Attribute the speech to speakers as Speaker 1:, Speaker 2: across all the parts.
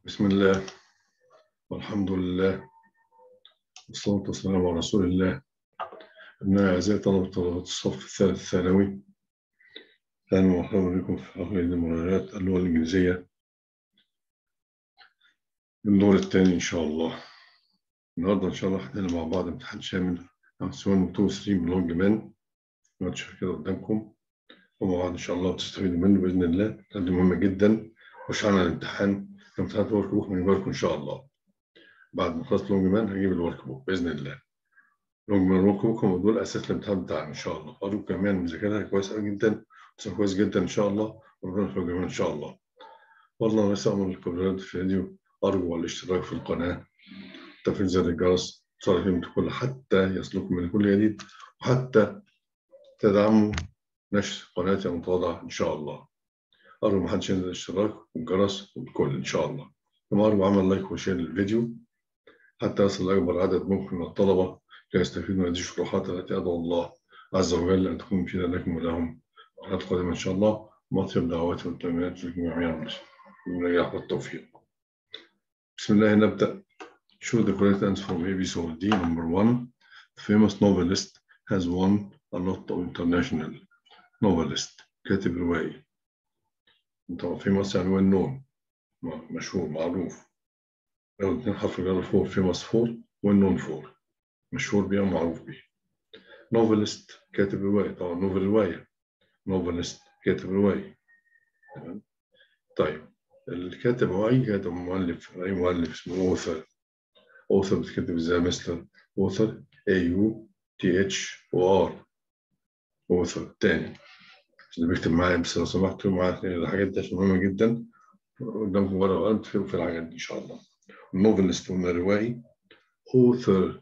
Speaker 1: بسم الله والحمد لله والصلاة والسلام على رسول الله أبناء أعزائي طلبة طلبة الصف الثالث الثانوي أهلا ومرحبا بكم في حلقة المراجعات اللغة الإنجليزية الدور الثاني إن شاء الله النهاردة إن شاء الله هنحل مع بعض امتحان شامل عن سؤال مكتوب 3 من لونج مان نقعد كده قدامكم ومع بعض إن شاء الله تستفيدوا منه بإذن الله ده مهمة جدا مش على الامتحان امتحانات الورك بوك من بالكم إن شاء الله بعد ما خلصت لونج مان هجيب الورك بوك بإذن الله لونج مان الورك بوك هم دول أساس الامتحان بتاعنا إن شاء الله أرجو كمان مذاكرتها كويس أوي جدا بس كويس جدا إن شاء الله وربنا يوفقكم جميعا إن شاء الله والله ليس أمر الكبيرات في الفيديو أرجو الاشتراك في القناة تفعيل زر الجرس تصرف كل حتى يصلكم من كل جديد وحتى تدعموا نشر قناتي المتواضعة إن شاء الله أرجو محدش ينزل الاشتراك والجرس والكل إن شاء الله كما أرجو عمل لايك وشير للفيديو حتى يصل لأكبر عدد ممكن من الطلبة ليستفيدوا من هذه الشروحات التي أدعو الله عز وجل أن تكون مفيدة لكم ولهم حلقات قادمة إن شاء الله مطيب دعواتي والتمنيات لكم جميعا بالنجاح والتوفيق بسم الله نبدأ Show the correct answer from A, B, C, or D. Number one, the famous novelist has won a lot of international novelist كاتب روائي طبعا famous يعني well known مشهور معروف لو اتنين حرف الجر فور famous for well known for مشهور بيه ومعروف بيه novelist كاتب رواية طبعا نوفل رواية novelist كاتب رواية تمام طيب الكاتب هو أي كاتب مؤلف أي مؤلف اسمه author author بتكتب ازاي مستر author A U T H و R author تاني اللي بيكتب معايا بس لو سمحتوا معايا الحاجات دي عشان مهمة جدا قدامكم ورقة وقلم تفهموا في الحاجات دي إن شاء الله النوفلست قلنا روائي author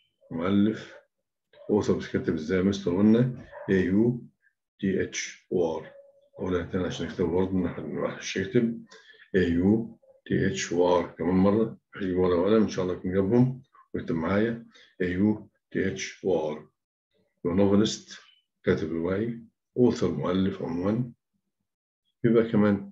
Speaker 1: مؤلف author بتكتب ازاي مستر قلنا A U T H و R أقولها تاني عشان نكتب برضه محدش يكتب A U T H و R كمان مرة هيجي ورقة وقلم إن شاء الله يكون جابهم ويكتب معايا A U T H و R ونوفلست كاتب روائي author مؤلف عنوان يبقى كمان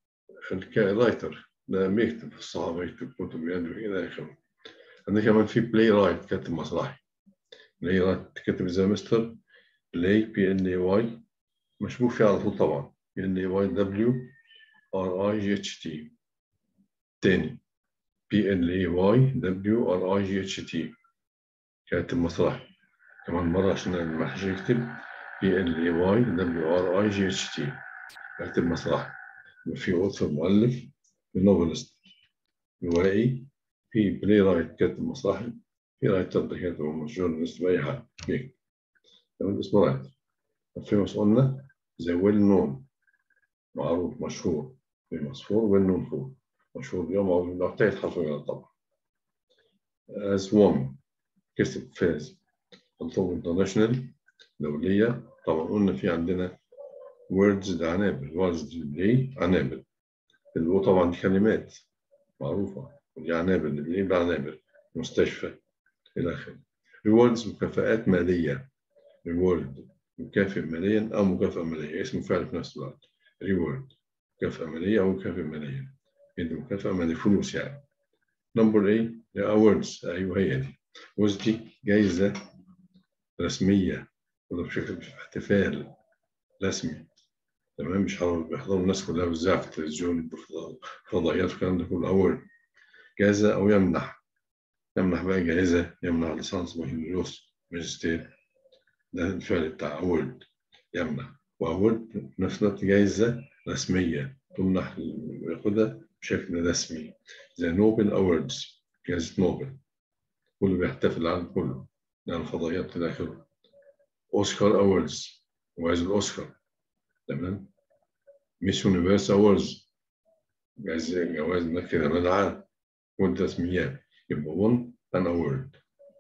Speaker 1: الرايتر ده بيكتب في الصحافة يكتب كتب يدوي إلى آخره عندنا كمان في بلاي رايت كاتب مسرحي بلاي رايت كاتب ازاي مستر بلاي بي ان اي واي مشبوك فيه على طول طبعا بي ان اي واي دبليو ار اي جي اتش تي تاني بي ان اي واي دبليو ار اي جي اتش تي كاتب مسرحي كمان مرة عشان ما حدش يكتب بي ان اي واي دبليو ار اي جي اتش تي كاتب مسرحي في اوثر مؤلف في نوفلست روائي في بلاي رايت كاتب مسرحي في رايتر ده كاتب جورنالست بأي حاجة بيكتب تمام اسمه رايتر فيموس قلنا زي ويل نون معروف مشهور فيموس فور ويل نون فور مشهور بيه معروف لو تحت حرف الجر طبعا as one كسب فاز الطب انترناشونال دولية طبعا قلنا في عندنا words ده عنابر words دي عنابر اللي هو طبعا دي كلمات معروفة ودي عنابر اللي ده عنابر مستشفى إلى آخره rewards مكافآت مالية reward مكافئ ماليا أو مكافأة مالية اسم فعل في نفس الوقت reward مكافأة مالية أو مكافأة مالية يدي مكافأة مالية فلوس يعني نمبر A the awards أيوه هي دي awards دي جايزة رسمية ولا بشكل احتفال رسمي تمام مش بيحضروا الناس كلها بالذات في التلفزيون فضائيات والكلام ده كله أول جائزة أو يمنح يمنح بقى جائزة يمنح ليسانس بكالوريوس ماجستير ده الفعل بتاع أورد يمنح وأورد في نفس الوقت جائزة رسمية تمنح ياخدها بشكل رسمي زي نوبل أوردز جائزة نوبل كله بيحتفل العالم كله يعني الفضائيات إلى آخره أوسكار أوردز جوائز الأوسكار تمام ميس يونيفرس أوردز جائزة جوائز كده من العالم كل رسميات يبقى ون أن أورد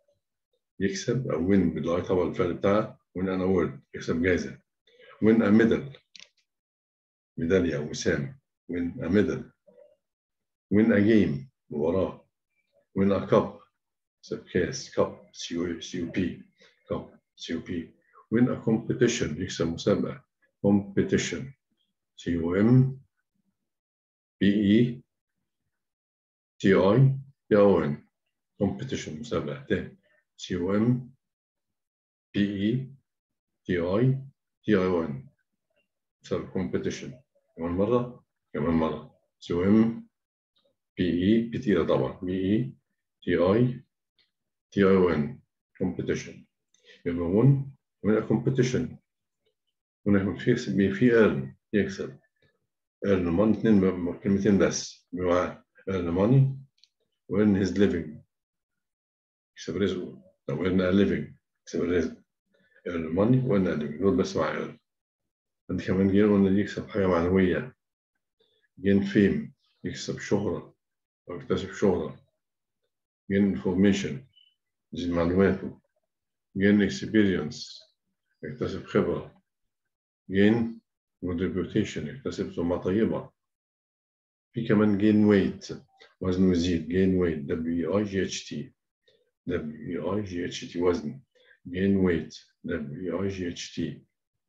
Speaker 1: يكسب أو وين بالله طبعا الفعل بتاعها وين أن أورد يكسب جائزة وين أ ميدل ميدالية أو وسام وين أ ميدل وين أ جيم وراه وين أ كاب يكسب كاس كاب سي يو سي يو بي كاب سي يو بي وين أ كومبيتيشن يكسب مسابقة competition C O M B E تي اي تي او ان كومبيتيشن مسابقة ت سي او ام بي اي تي اي تي اي او ان مسابقة كومبيتيشن كمان مرة كمان مرة سي او ام بي اي كتيرة طبعا بي اي تي اي تي اي او ان كومبيتيشن يبقى 1 هنا كومبيتيشن هنا في في ايرن يكسب earn money اثنين كلمتين بس بمعنى earn money و earn his living يكسب رزقه أو earn a living يكسب الرزق earn money و earn a living دول بس مع earn عندي كمان جين قلنا دي يكسب حاجة معنوية جين فيم يكسب شهرة أو يكتسب شهرة جين information يزيد معلوماته جين experience يكتسب خبرة جين good reputation يكتسب سمعة طيبة في كمان gain weight وزنه يزيد gain weight W E I G H T W E I G H T وزن gain weight W E I G H T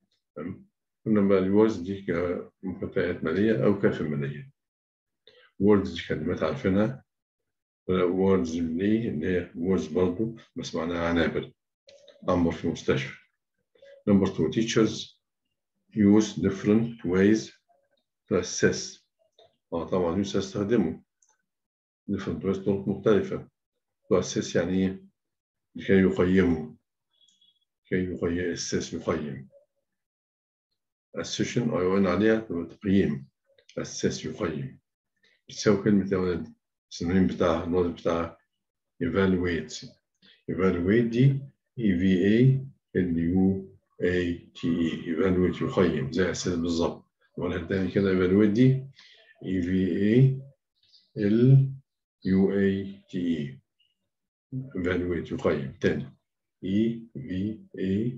Speaker 1: قلنا بقى الوردز دي كمكافآت مالية أو كافة مالية ووردز دي كلمات عارفينها ووردز دي اللي هي ووردز برضه بس معناها عنابر أمر في مستشفى number two teachers use different ways to assess اه طبعا يوسف استخدمه different ways طرق مختلفة to assess يعني ايه؟ لكي يقيمه كي يقيم assess يقيم assession أيوان عليها تقييم assess يقيم بتساوي كلمة يا ولد السينونيم بتاعها الوضع بتاعها evaluate evaluate دي E V A L U A T E evaluate يقيم زي assess بالظبط ولا تاني كده evaluate دي E V A L U A T E evaluate يقيم تاني E V A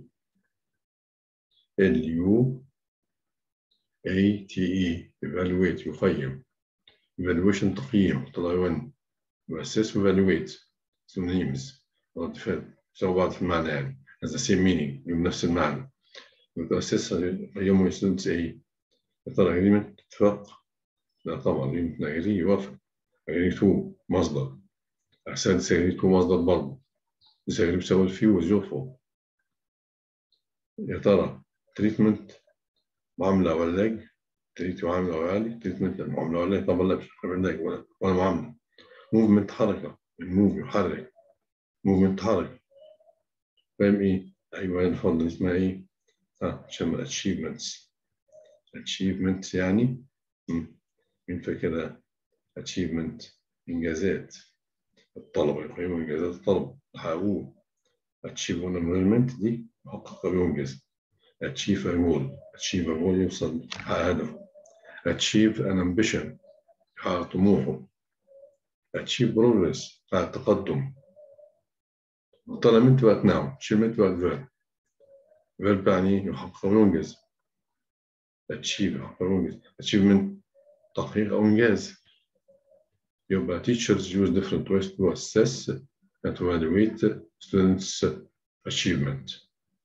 Speaker 1: L U A T E evaluate يقيم evaluation تقييم تلون assess evaluate synonyms سوا بعض في المعنى يعني has the same meaning يوم نفس المعنى assess يوم students ايه يا ترى agreement اتفاق لا طبعا يمكن agree يوافق agree to مصدر أحسن disagree to مصدر برضه disagree بيساوي الفيوز يرفض يا ترى treatment معاملة أو علاج تريت معاملة أو علاج treatment معاملة أو علاج طبعا لا مش علاج ولا ولا معاملة movement حركة الموف يحرك movement حركة فاهم إيه؟ أيوه نفضل اسمها إيه؟ ها عشان achievements achievements يعني مين فاكرها achievement إنجازات الطلبة يقيموا إنجازات الطلبة حققوه achieve enrollment دي حقق وينجز achieve a goal achieve a goal يوصل يحقق هدفه achieve an ambition يحقق طموحه achieve progress يحقق تقدم طالما بقت noun achievement بقت verb verb يعني يحقق وينجز achieve يحقق وينجز achievement تحقيق أو إنجاز يبقى teachers use different ways to assess and to evaluate students' achievement.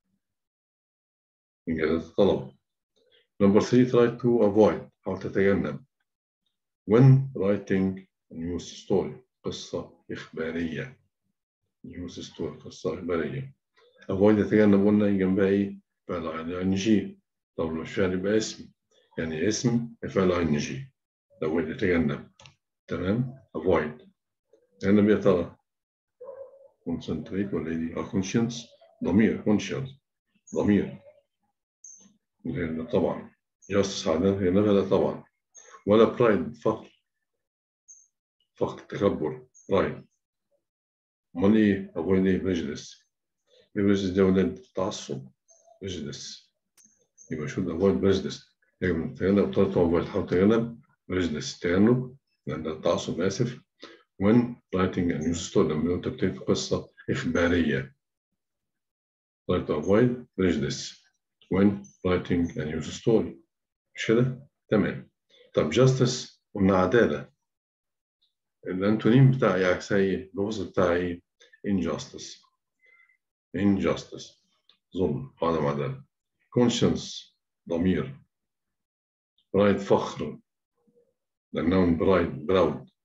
Speaker 1: إنجازات الطلبة. Number three, try to avoid حاول تتجنب. When writing a news story قصة إخبارية. news story قصة إخبارية. avoid يتجنب قلنا جنبها إيه؟ فعل عن جي. طب لو مش فعل يبقى اسم. يعني اسم فعل عن جي. لو يتجنب. تمام؟ avoid. تجنب يا ترى concentrate ولا دي conscience ضمير conscience ضمير لأن طبعا justice عدالة هي لا طبعا ولا pride فخر فخر تكبر pride امال ايه avoid ايه prejudice prejudice ده ولاد تعصب prejudice يبقى شو avoid prejudice يجب تجنب طريقة avoid حاول تجنب prejudice تجنب لأن التعصب آسف when writing a news story لما انت بتكتب قصة إخبارية try to avoid prejudice when writing a news story مش كده؟ تمام طب justice قلنا عدالة الأنتونيم بتاعي عكسها إيه؟ اللغز بتاعي injustice injustice ظلم عدم عدالة conscience ضمير pride فخر لأنهم برايد براود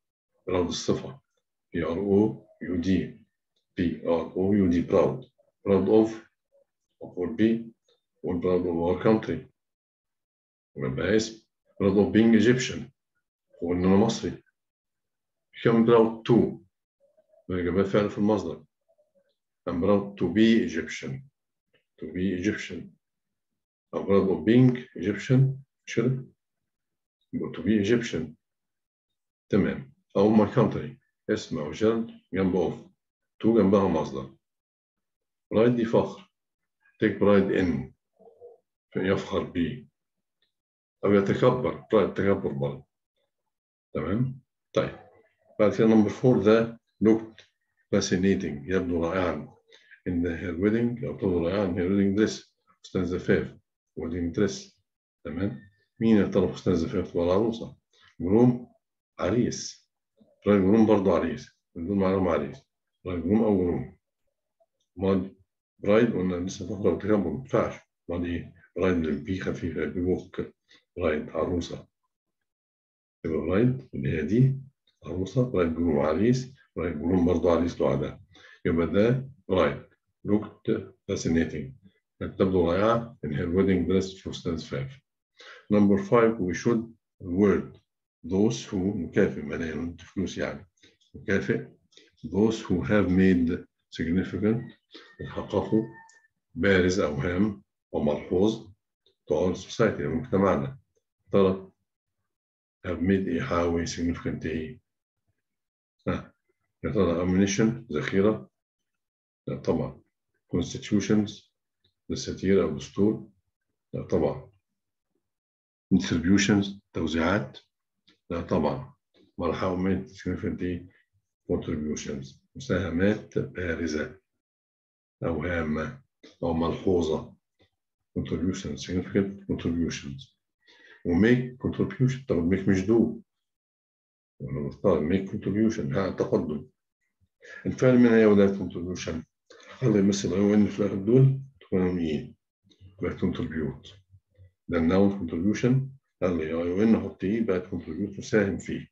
Speaker 1: براود الصفة P R O U D P R O U D proud proud of of will be و proud of our country ويبقى اسم proud of being Egyptian وإن أنا مصري كم proud to وإجابات فعل في المصدر I'm proud to be Egyptian to be Egyptian I'm proud of being Egyptian مش كده؟ يبقى to be Egyptian تمام أو my country اسم أو جلد جنب of to جنبها مصدر pride دي فخر take pride in يفخر به أو يتكبر pride تكبر برضه تمام طيب بعد كده نمبر فور ده looked fascinating يبدو رائعا in her wedding أو تبدو رائعا in her wedding dress فستان زفاف wedding dress تمام مين يا ترى فستان زفاف ولا عروسة جروم عريس راجل جروم برضه عريس دول معناهم عريس راجل جروم أو جروم امال برايد قلنا لسه فقرة وتكبر ما ينفعش امال ايه برايد البي خفيفة بيوك برايد عروسة يبقى برايد اللي هي دي عروسة برايد جروم عريس برايد جروم برضه عريس لوحدها يبقى ده برايد looked fascinating كانت تبدو رائعة in her wedding dress فستان زفاف number five we should reward those who مكافئ ملايين فلوس يعني مكافئ those who have made significant حققوا بارز أو هام أو ملحوظ to our society مجتمعنا ترى have made إيه حاوي significant إيه ها يا ترى ammunition ذخيرة لا طبعا constitutions دساتير أو دستور لا طبعا distributions توزيعات لا طبعا مرحبا من significant إيه contributions مساهمات بارزة أو هامة أو ملحوظة contributions significant contributions و make contribution طب make مش do أنا مختار make contribution ها تقدم الفعل من هي ولاية contribution هذا يمثل أيوة إن في الآخر دول تكون إيه بقت contribute ده النون contribution قال لي أيوة إن أحط إيه بقت contribute مساهم فيه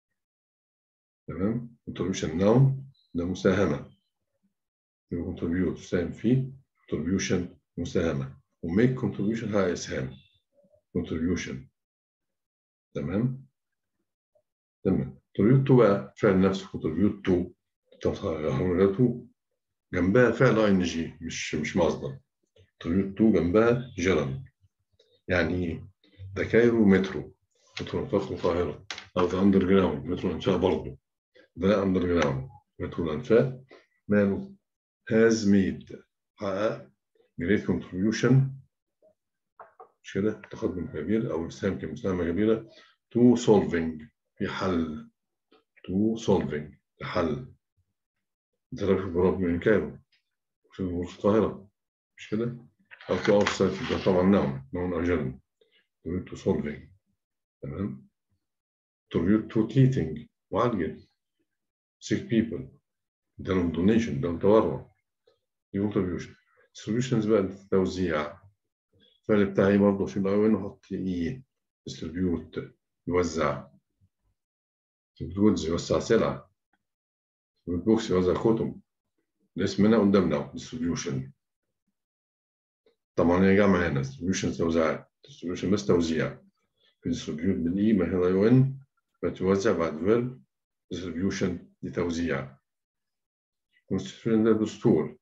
Speaker 1: تمام contribution noun ده مساهمة يبقى contribute مساهم فيه contribution مساهمة و make contribution ها إسهام contribution تمام تمام contribute to بقى فعل نفسه contribute to تفاعلاته جنبها فعل اي ان جي مش مش مصدر contribute to جنبها جرم يعني ايه ده كايرو مترو مترو انفاق القاهرة أو ده أندر جراوند مترو الأنفاق برضه ده أندر جراوند مترو الأنفاق ماله has made حقق great contribution مش كده تقدم كبير أو إسهام كمساهمة كبيرة to solving في حل to solving لحل ترافيك برغم من كايرو في غرفة القاهرة مش كده أو to offset ده طبعا نعم نعم أجل to solving تمام tribute to teaching معالجة sick people ده لهم donation ده لهم تبرع دي contribution solutions بقى التوزيع الفعل بتاعي برضه في الأول نحط إيه distribute يوزع goods يوزع سلعة بوكس يوزع كتب الاسم هنا قدامنا distribution طبعا هي جامعة هنا distribution توزيعات distribution بس توزيع في distribute بالإي ما هي يو إن بتوزع بعد verb distribution دي توزيع constitution ده دستور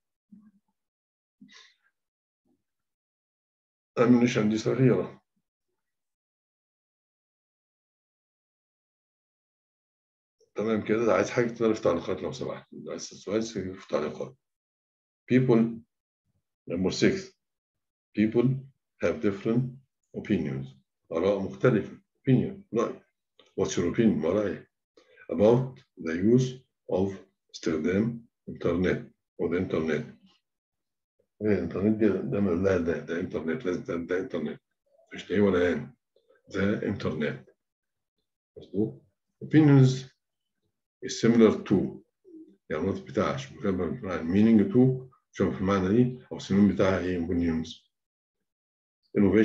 Speaker 1: ammunition دي صغيرة تمام كده عايز حاجة تقدر في تعليقات لو سمحت عايز سؤال في تعليقات people number six people have different opinions آراء مختلفة opinion رأي what's your opinion ما رأيك about the use of استخدام internet or the internet الانترنت دي ده لا ده ده انترنت لازم ده, ده انترنت مش ده ولا ان ده انترنت مظبوط opinions is similar to يعني النطق بتاعها مش مكمل meaning to شوف في المعنى دي او السنون بتاعها ايه opinions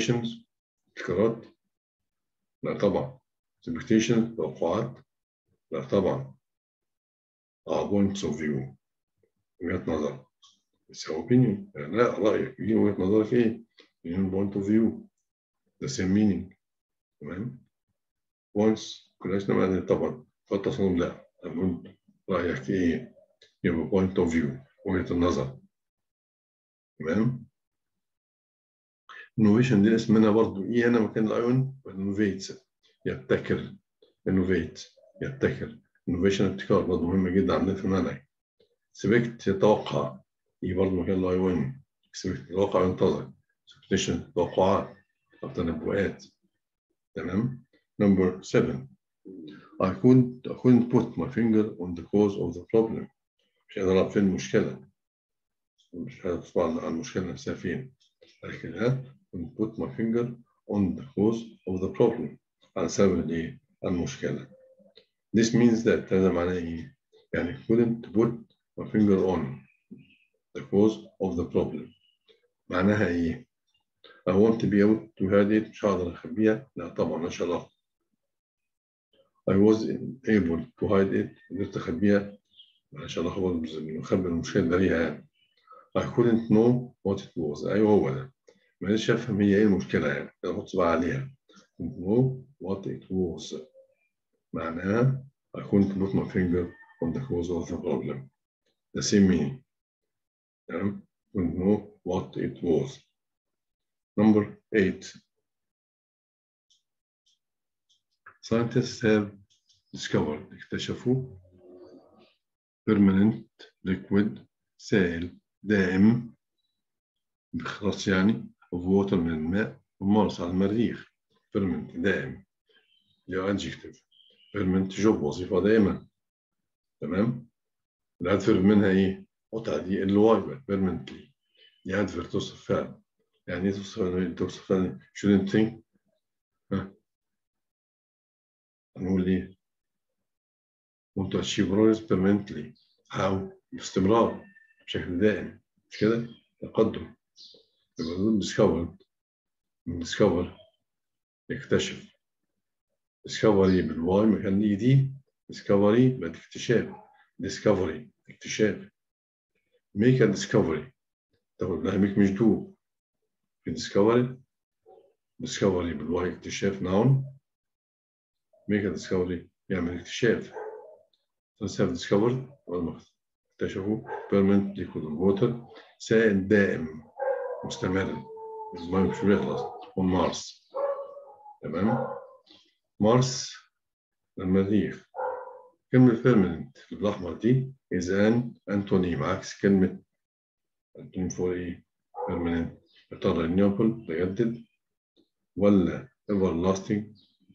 Speaker 1: innovations ابتكارات لا طبعا expectations توقعات لا طبعا اه بوينتس اوف فيو وجهة نظر بس هو opinion يعني لا رأيك دي وجهة نظرك ايه؟ من بوينت اوف فيو the same meaning تمام؟ points كلنا معنى طبعا فالتصميم لا أقول رأيك ايه؟ يبقى بوينت اوف فيو وجهة النظر تمام؟ innovation دي اسمنا برضو ايه هنا مكان الايون innovates يبتكر innovate يبتكر innovation ابتكار برضه مهمة جدا عندنا في المنهج expect يتوقع دي برضه مكان الايون expect يتوقع ينتظر expectation توقعات أو تنبؤات تمام number seven I couldn't I couldn't put my finger on the cause of the problem مش قادر أعرف فين المشكلة مش قادر أصبح على المشكلة نفسها فين لكن ها couldn't put my finger on the cause of the problem على سبب الايه المشكلة this means that هذا معناه ايه يعني couldn't put my finger on the cause of the problem معناها ايه I want to be able to hide it مش هقدر اخبيها لا طبعا ما شاء الله I was able to hide it قدرت اخبيها عشان اخبر نخبي المشكلة ده ليها يعني I couldn't know what it was ايوه هو ده ما قدرتش افهم هي ايه المشكلة يعني احط صباع عليها couldn't know what it was معناها I couldn't put my finger on the cause of the problem the same meaning تمام couldn't know what it was number eight scientists have discovered اكتشفوا permanent liquid سائل دائم بخلاص يعني of water من الماء ومارس على المريخ permanent دائم اللي adjective permanent job وظيفة دائمة تمام الادفيرب منها ايه؟ قطعة دي الواي permanently دي adverb توصف فعل يعني ايه توصف توصف فعل shouldn't think ها هنقول ايه؟ want to achieve progress permanently how باستمرار بشكل دائم مش كده؟ تقدم يبقى نقول discovered من discover يكتشف discovery بالواي مكان دي دي discovery بقت اكتشاف discovery اكتشاف make a discovery تاخد لها make مش do في discovery discovery بالواي اكتشاف noun make a discovery يعمل اكتشاف first have discovered ولا اكتشفوا permanent liquid water سائل دائم مستمر الماء مش بيخلص ومارس تمام مارس المريخ كلمة permanent بالأحمر دي is an antonym عكس كلمة antonym for إيه؟ permanent يا ترى renewable بيجدد ولا everlasting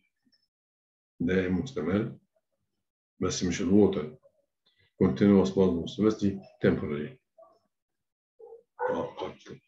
Speaker 1: دائم مستمر بس مش الووتر continuous برضه بس دي temporary مؤقت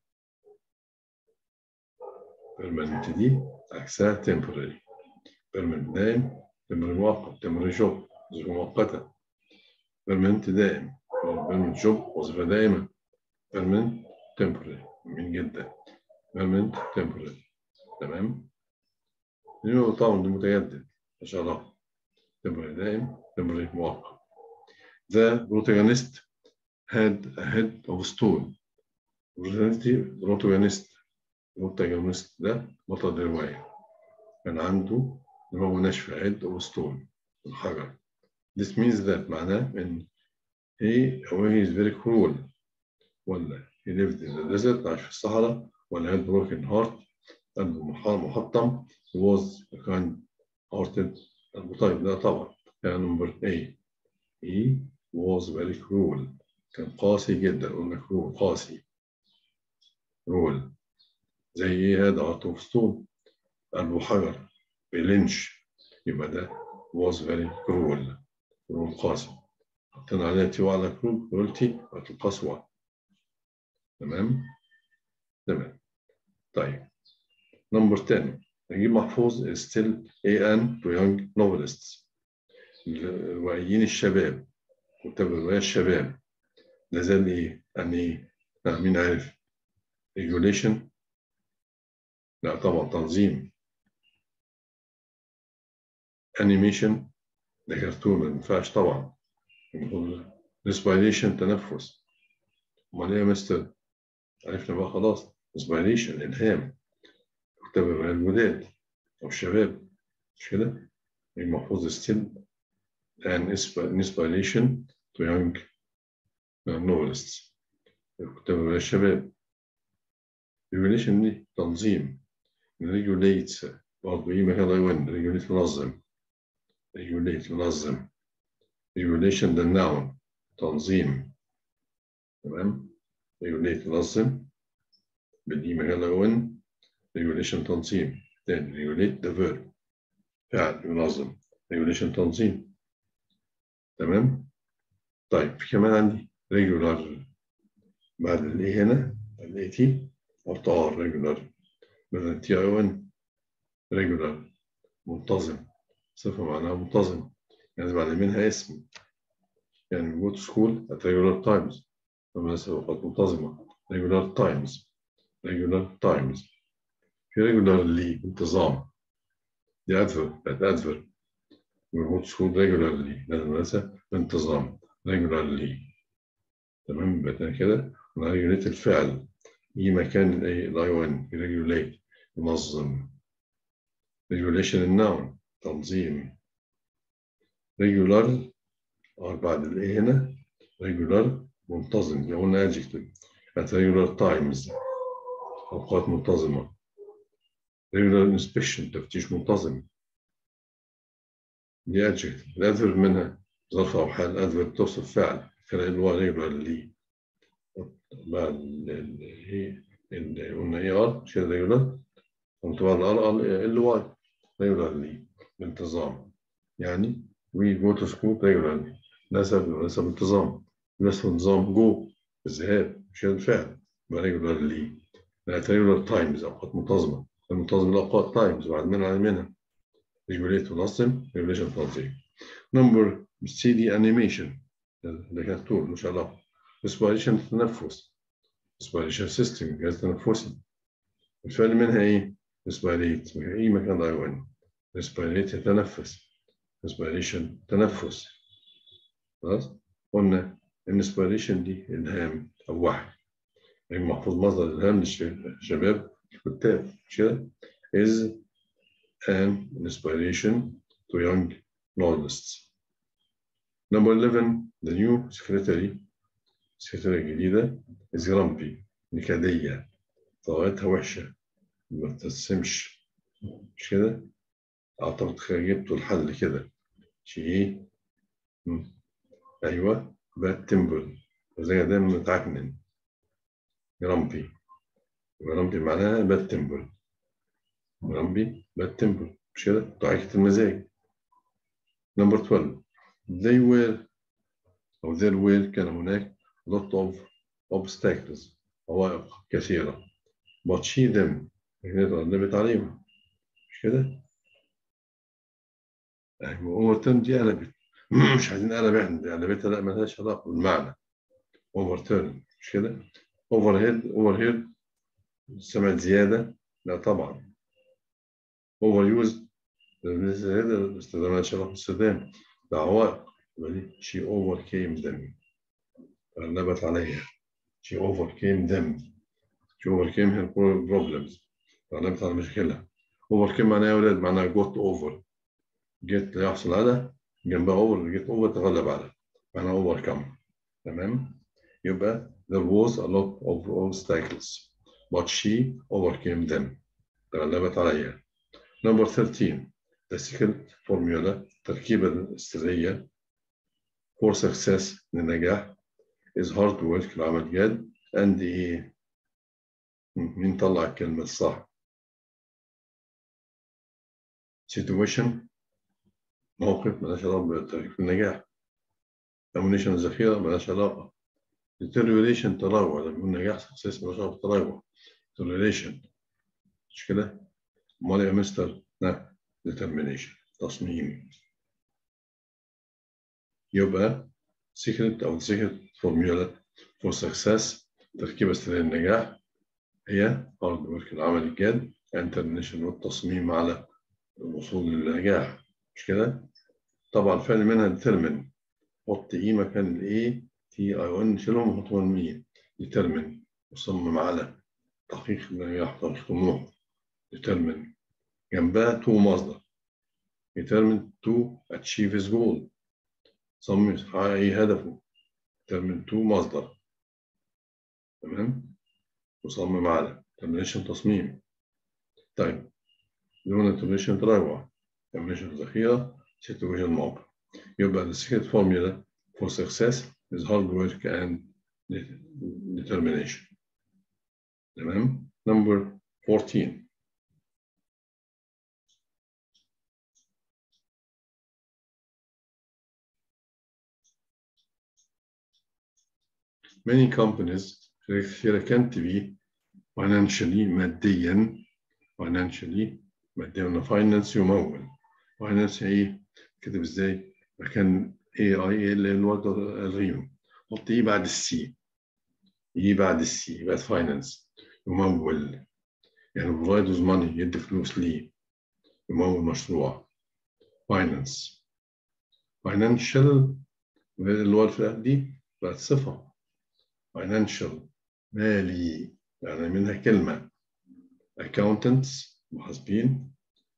Speaker 1: permanent دي عكسها temporary permanent دائم temporary مؤقت temporary job وظيفة مؤقتة permanent دائم permanent job وظيفة دائمة permanent temporary جميل جدا permanent temporary تمام لأنه طبعا ده متجدد ما شاء الله temporary دائم temporary مؤقت The protagonist had a head of stone protagonist protagonist ده بطل الرواية كان عنده دماغه ناشفة head of stone الحجر This means that معناه إن he or he is very cruel ولا he lived in the desert عاش في الصحراء ولا had broken heart قلبه محطم he was kind hearted قلبه طيب لا طبعا يعني نمبر A he was very cruel كان قاسي جدا قلنا cruel قاسي cruel زي ايه هذا art of stone قلبه حجر بلينش يبقى ده was very cruel cruel قاسي حطينا عليها تي على cruel cruelty بقت القسوة تمام تمام طيب نمبر 10 نجيب محفوظ is still an to young novelists الروائيين الشباب كتاب الرواية الشباب لازال ايه؟ يعني ايه؟ مين عارف؟ regulation لا طبعا تنظيم animation ده كرتون ما ينفعش طبعا المفروض respiration تنفس امال ايه يا مستر عرفنا بقى خلاص respiration الهام اكتبها الجداد او الشباب مش كده المحفوظ still an inspiration to young novelists اكتبها الشباب regulation دي تنظيم regulates برضه ايه مكان يون regulate منظم regulate منظم regulation ده noun تنظيم تمام regulate منظم بالإي مكان يون regulation تنظيم تاني regulate ده verb فعل ينظم regulation تنظيم تمام طيب في كمان عندي regular بعد الايه هنا الاي تي احط ار regular بدل تي اي 1 regular منتظم صفة معناها منتظم يعني بعد منها اسم يعني go to school at regular times فمثلا أوقات منتظمة regular times regular times في regularly انتظام دي adverb بقت adverb go to school regularly لازم المدرسة بانتظام regularly تمام بقت كده أنا regulate الفعل يجي مكان الاي 1 regulate ينظم regulation النوم تنظيم regular أو بعد الإيه هنا regular منتظم لو قلنا adjective at regular times أوقات منتظمة regular inspection تفتيش منتظم دي adjective الأدفرب منها ظرف أو حال adverb توصف فعل فعل اللي هو regularly بعد ال اللي قلنا اي ار مش كده regular قمت بعد الار ال واي regularly بانتظام يعني we go to school regularly نسب نسب انتظام نسب انتظام جو الذهاب مش الفعل يبقى regularly لا regular times اوقات منتظمه المنتظم الاوقات times بعد منها عن منها regulate تنظم regulation تنظيم نمبر سي دي animation ده كانت طول مش علاقه respiration تنفس respiration system جهاز تنفسي الفعل منها ايه؟ respirate اي مكان ضايع respirate يتنفس respiration تنفس خلاص قلنا الانسبيريشن دي الهام او وحي يعني محفوظ مصدر الهام للشباب الكتاب مش كده is an inspiration to young novelists number 11 the new secretary السكرتيرة الجديدة is grumpy نكدية طاقتها وحشة ما بتبتسمش مش كده أعتقد جبتوا الحل كده شي إيه أيوه باد تمبل وزي دايما متعكنن جرامبي جرامبي معناها باد تمبل جرامبي باد تمبل مش كده ضعيفة المزاج نمبر 12 they were أو there were كان هناك lot of obstacles عوائق كثيرة but she them هي تغلبت عليهم مش كده؟ أيوه overturn دي قلبت مش عايزين قلب احنا دي قلبتها لا مالهاش علاقة بالمعنى overturn مش كده؟ overhead overhead سمعت زيادة لا طبعا overused زيادة استخدام مالهاش علاقة بالاستخدام ده عوائق يبقى دي she overcame them غلبت عليها she overcame them she overcame her problems غلبت على مشكلها overcame معناها يا ولاد معناها got over get يحصل على جنبها over get over تغلب على معناها overcome تمام يبقى there was a lot of obstacles but she overcame them تغلبت عليها number 13 the secret formula التركيبة السرية for success للنجاح is hard work العمل جاد and ايه مين طلع الكلمة الصح situation موقف ملهاش علاقة بتركيب النجاح ammunition ذخيرة ملهاش علاقة deterioration تراجع لما يكون نجاح success ملهاش علاقة بالتراجع deterioration مش كده؟ أمال يا مستر؟ لا determination تصميم يبقى secret أو secret formula for success تركيبة سر النجاح هي hard work العمل الجاد determination والتصميم على الوصول للنجاح مش كده؟ طبعا الفعل منها determine حط اي مكان الاي تي اي او ان شيلهم وحطهم 100 determine وصمم على تحقيق تحقيق طموح determine جنبها to مصدر determine to achieve his goal صمم يحقق أي هدفه determine to مصدر تمام وصمم على termination تصميم طيب لون termination تراجع termination ذخيرة situation موقع يبقى the secret formula for success is hard work and determination تمام number 14 many companies شركات تبي financially ماديا financially ماديا finance يمول finance هي كتب ازاي مكان اي اي اللي الوضع الغيم حط ايه بعد السي ايه بعد السي بعد فاينانس يمول يعني provide with money يدي فلوس ليه يمول مشروع finance financial اللي هو الفئة دي بقت صفة financial مالي يعني منها كلمة accountants محاسبين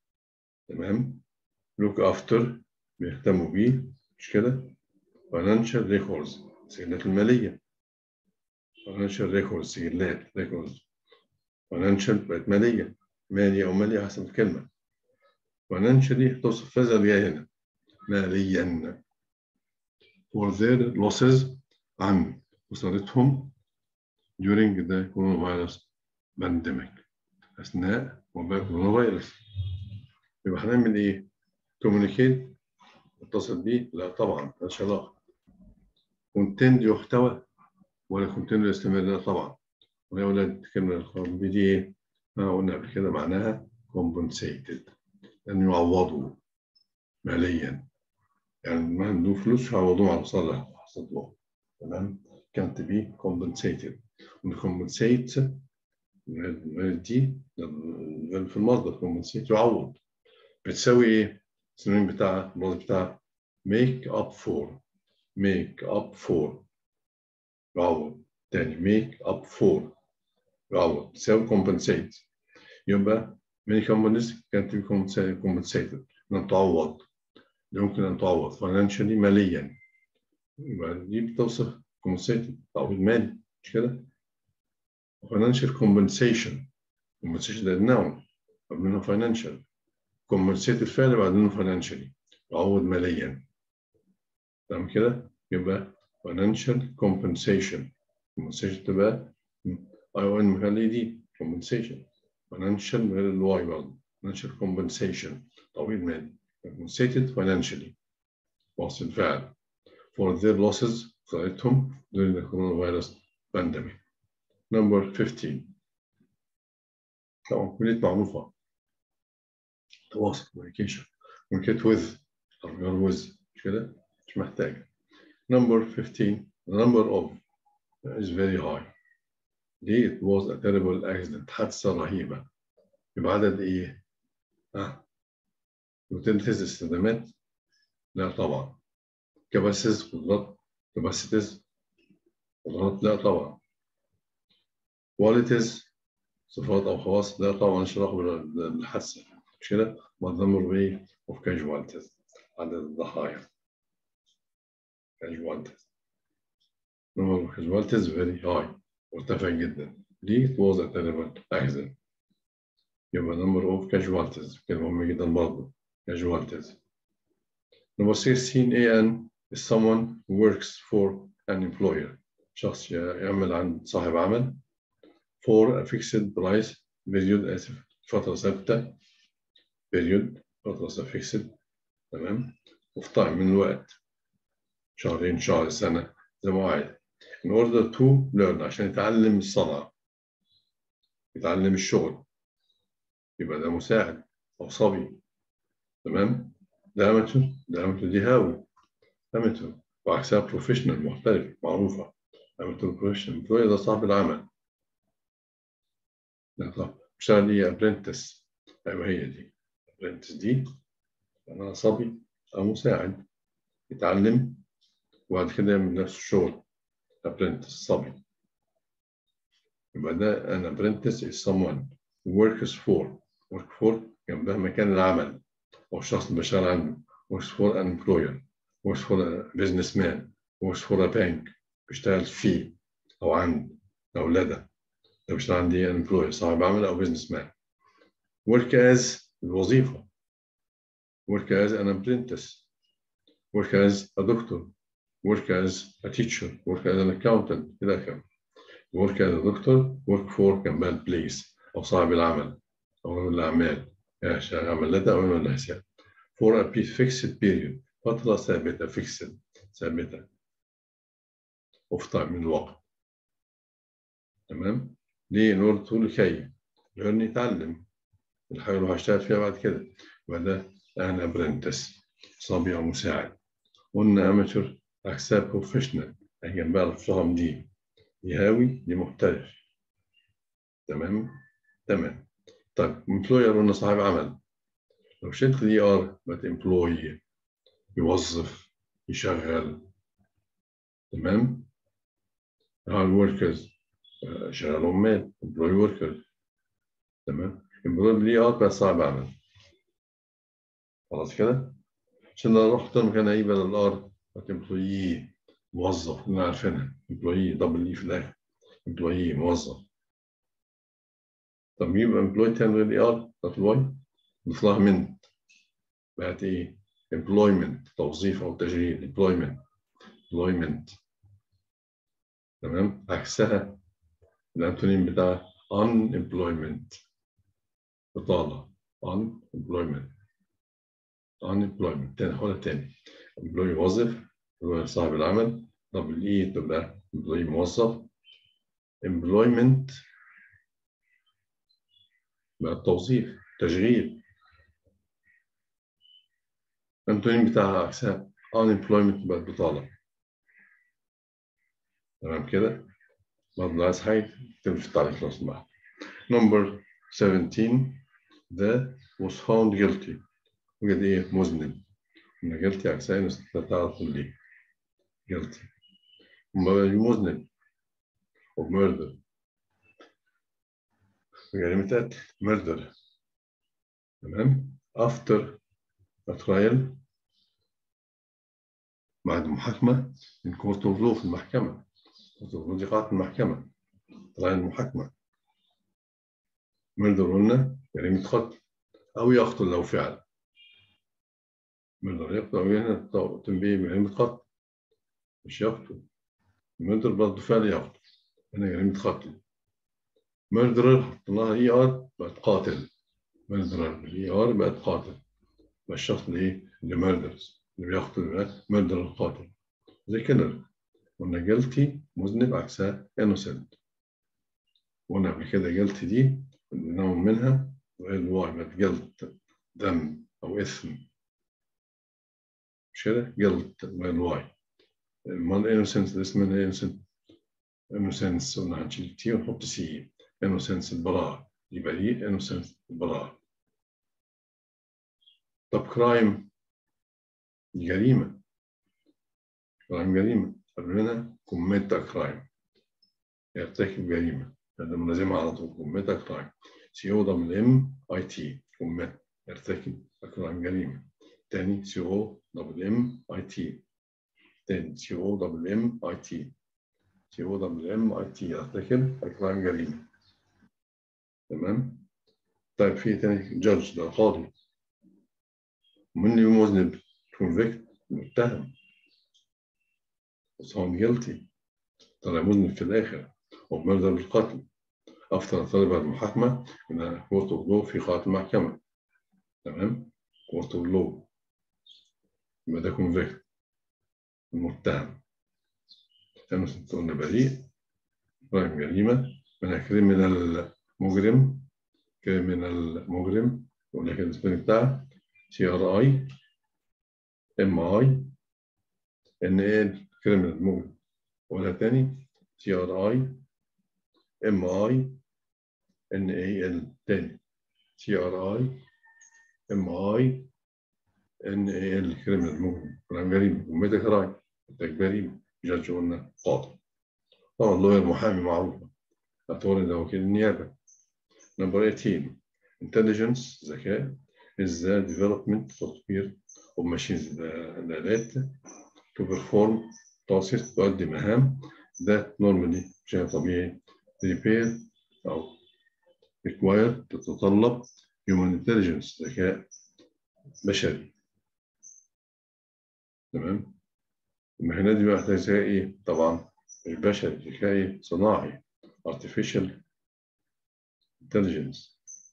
Speaker 1: تمام look after بيهتموا بيه مش كده financial records سجلات المالية financial records سجلات records financial بقت مالية مالية أو مالية حسب الكلمة financial دي توصف فازة جاية هنا ماليا for their losses عن خسارتهم during the coronavirus pandemic أثناء وباء كورونا فيروس يبقى هنعمل إيه؟ communicate اتصل بيه؟ لا طبعا مالهاش علاقة كونتنت يحتوى ولا كونتنت يستمر لا طبعا ويا ولاد كلمة الخام دي إيه؟ ما قلنا قبل كده معناها compensated أن يعوضوا ماليا يعني ما عنده فلوس يعوضوهم على مصالح حصلت له تمام كانت بي compensated compensate دي في المصدر compensate يعوض بتساوي ايه؟ السينونيم بتاعها المصدر بتاعها make up for make up for يعوض تاني make up for يعوض تساوي compensate يبقى many companies can't be compensated أن تعوض يمكن أن تعوض financially ماليا يبقى دي بتوصف compensated تعويض مالي مش كده؟ financial compensation compensation ده noun قبلنا financial compensate الفعل بعدين financially يعوض ماليا تمام كده؟ يبقى financial compensation compensation تبقى اي او ان مخلي دي compensation financial غير الواي برضه financial compensation تعويض مالي compensated financially وصف الفعل for their losses خسارتهم during the coronavirus pandemic. Number 15 طبعا كلية معروفة تواصل communication communicate with أو with مش كده مش محتاجة Number 15 the number of is very high ليه it was a terrible accident حادثة رهيبة يبقى عدد إيه؟ ها utilities استخدامات لا طبعا كباسز قدرات capacities قدرات لا طبعا qualities صفات أو خواص لا طبعا شرح بالحادثة مش كده؟ ما number way of casualties عدد الضحايا casualties number of casualties very high مرتفع جدا ليه it was a terrible accident يبقى number of casualties كلمة مهمة جدا برضه casualties number 16 AN is someone who works for an employer شخص يعمل عند صاحب عمل for a fixed price period آسف فترة ثابتة period فترة fixed تمام of time من الوقت شهرين شهر سنة زي ما هو عايز in order to learn عشان يتعلم الصنعة يتعلم الشغل يبقى ده مساعد أو صبي تمام ده أماتور ده أماتور دي هاوي أماتور وعكسها بروفيشنال محترف معروفة أماتور بروفيشنال ده صاحب العمل لا طب بشتغل إيه أبرنتس أيوه هي دي أبرنتس دي أنا صبي أو مساعد يتعلم وبعد كده يعمل نفس الشغل apprentice صبي يبقى ده an apprentice is someone who works for work for جنبها مكان العمل أو الشخص اللي بيشتغل عنده works for an employer works for a businessman works for a bank بيشتغل فيه أو عند أو لدى لو بيشتغل عندي an employer صاحب عمل أو business man work as الوظيفة work as an apprentice work as a doctor work as a teacher work as an accountant إلى آخره work as a doctor work for كمان place أو صاحب العمل أو رجل الأعمال يعني شغال عمل لدى أو من الحساب for a fixed period فترة ثابتة fixed ثابتة of time من الوقت تمام ليه in order to لكي لأن يتعلم الحاجة اللي هشتغل فيها بعد كده وده أنا apprentice صبي أو مساعد قلنا amateur أحساب بروفيشنال أهي جنبها الفهم دي يهاوي دي محترف تمام تمام طيب employer قلنا صاحب عمل لو شلت دي ار بقت employee يوظف يشغل تمام ال workers شغال عمال employee workers تمام employee دي ار بقت صاحب عمل خلاص كده عشان نروح اختار مكان اي بدل الار بقت employee موظف كلنا عارفينها employee دبل اي في الاخر employee موظف طب يبقى employee تاني غير اي ار بتاعت الواي نضيف لها من بقت ايه employment توظيف او تشغيل employment employment تمام عكسها الانتونيم بتاع unemployment بطالة unemployment unemployment تاني حولة تاني employee وظف هو صاحب العمل دبل اي تبقى employee موظف employment بقى التوظيف تشغيل الانتونيم بتاعها عكسها unemployment بقت بطالة تمام كده برضه عايز حاجة تكتب في التعليق لو سمحت number 17 the was found guilty وجد ايه مذنب ان guilty عكسها انه تعرف ليه guilty مذنب of murder جريمة قتل murder تمام after a trial بعد محاكمة من كورت اوف لو في المحكمة كورت اوف لو دي قاعة المحكمة طلع المحاكمة ميردر قلنا جريمة قتل أو يقتل لو فعل ميردر يقتل أو هنا تنبيه بجريمة قتل مش يقتل ميردر برضه فعل يقتل هنا جريمة قتل ميردرر حطيناها اي ار بقت قاتل ميردرر الاي ار بقت قاتل بقى الشخص اللي ايه اللي ميردرز اللي بيقتل بقى ميردر القاتل زي كده قلنا جلتي مذنب عكسها انوسنت قلنا قبل كده جلتي دي نوع منها الواي بقت جلت ذنب او اثم مش كده جلت الواي امال انوسنت اسم انوسنت انوسنس قلنا هنشيل تي ونحط سي انوسنس البراءة يبقى دي انوسنس البراءة طب كرايم جريمة كرايم جريمة قبلنا كوميتا كرايم يرتكب جريمة هذا ملازمة على طول كوميتا كرايم سي او ضمن ام اي تي كوميت يرتكب كرايم جريمة تاني سي او دبل ام اي تي تاني سي او دبل ام اي تي سي او دبل ام اي تي يرتكب كرايم جريمة تمام طيب في تاني جادج ده قاضي من اللي مذنب كونفيكت متهم بس هو جيلتي طلع مذنب في الاخر وبمرضى بالقتل افطر طالب المحاكمه ان كورت اوف لو في قاعه المحكمه تمام كورت اوف لو يبقى ده كونفيكت المتهم كانوا قلنا بريء قائم جريمه من كريمنال مجرم كريمنال مجرم ولكن الاسم بتاعه سي ار اي ام اي ان ال كريمنال مجرم ولا تاني سي ار اي ام اي ان اي ال تاني سي ار اي ام اي ان اي ال كريمنال ممكن كلام جريمه وميتا كرايم انتاج جريمه جادج قلنا قاضي طبعا اللوير محامي معروفه اتورني ده وكيل النيابه نمبر 18 intelligence ذكاء is the development تطوير of machines الآلات to perform tasks تؤدي مهام that normally شيء طبيعي repair أو require تتطلب human intelligence ذكاء بشري تمام المهنات دي بقى محتاجة ذكاء إيه؟ طبعا مش بشري ذكاء إيه؟ صناعي artificial intelligence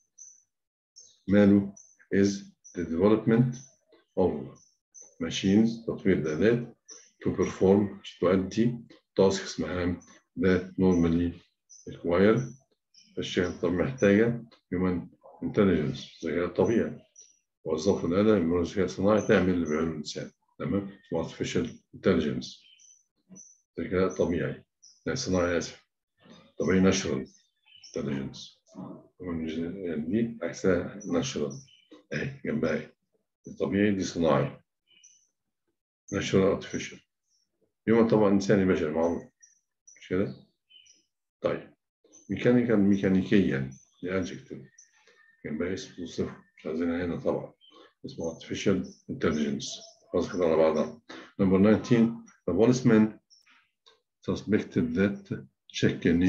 Speaker 1: ماله is the development of machines تطوير الآلات to perform تؤدي tasks مهام that normally require الشيء محتاجة human intelligence ذكاء طبيعي وظفوا الآلة من الذكاء الصناعي تعمل اللي بيعمله الإنسان تمام اسمه artificial intelligence ذكاء طبيعي لا صناعي آسف طبيعي natural intelligence يعني دي عكسها natural اهي جنبها اهي الطبيعي دي صناعي natural artificial يوم طبعا انساني بشري معروف مش كده؟ طيب ميكانيكال ميكانيكيا دي adjective جنبها اسم وصفه مش عايزينها هنا طبعا اسمه artificial intelligence خلاص كده على بعضها number 19 the policeman suspected that check in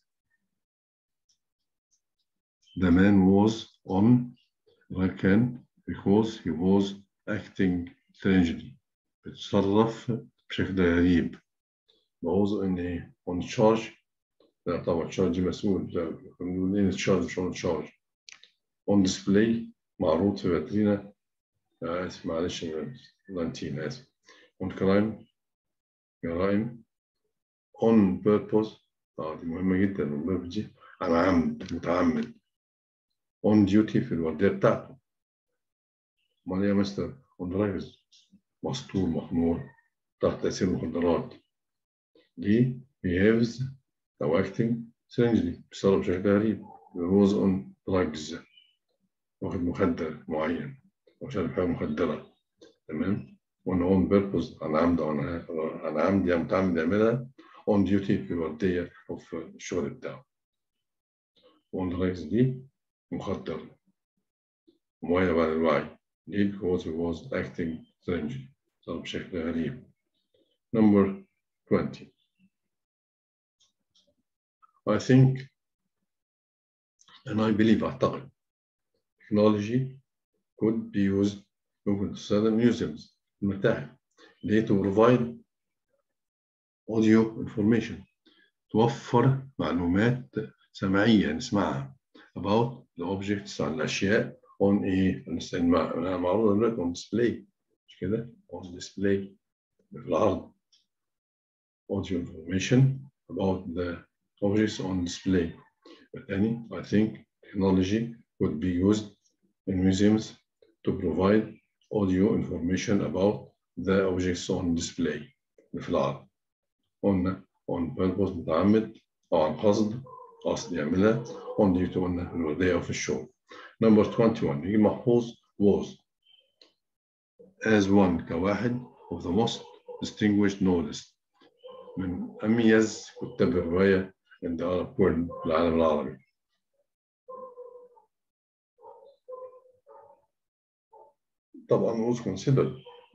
Speaker 1: the man was on وكان because he was acting strangely بيتصرف بشكل غريب was in a on charge لا طبعا charge مسؤول بنقول ايه charge مش on charge on display معروض في فاترينا اسف معلش 19 اسف on crime جرائم on purpose اه دي مهمة جدا on دي عن عمد متعمد on duty في الوردية بتاعته امال ايه يا مستر on drives مسطول مخمور تحت تأثير المخدرات دي behaves أو acting strangely بيتصرف بشكل غريب was on drugs واخد مخدر معين أو شارب حاجة مخدرة تمام وأن on purpose عن عمد أو عن عمد يعني متعمد يعملها on duty في الوردية أو في الشغل بتاعه on drugs دي مخدر معينة بعد الوعي ليه because he was acting strangely صار بشكل غريب number 20 I think and I believe أعتقد technology could be used ممكن تستخدم museums المتاحف ليه to provide audio information توفر معلومات سمعية نسمعها about the objects عن الأشياء on a معروضة دلوقتي on display مش كده on display في العرض audio information about the objects on display بالتالي I think technology could be used in museums to provide audio information about the objects on display في العرض قلنا on purpose متعمد أو عن قصد قصد يعملها on duty قلنا في الوردية أو في الشغل number 21 يجي محفوظ was as one كواحد of the most distinguished novelist من أميز كتاب الرواية in the Arab world في العالم العربي طبعا was considered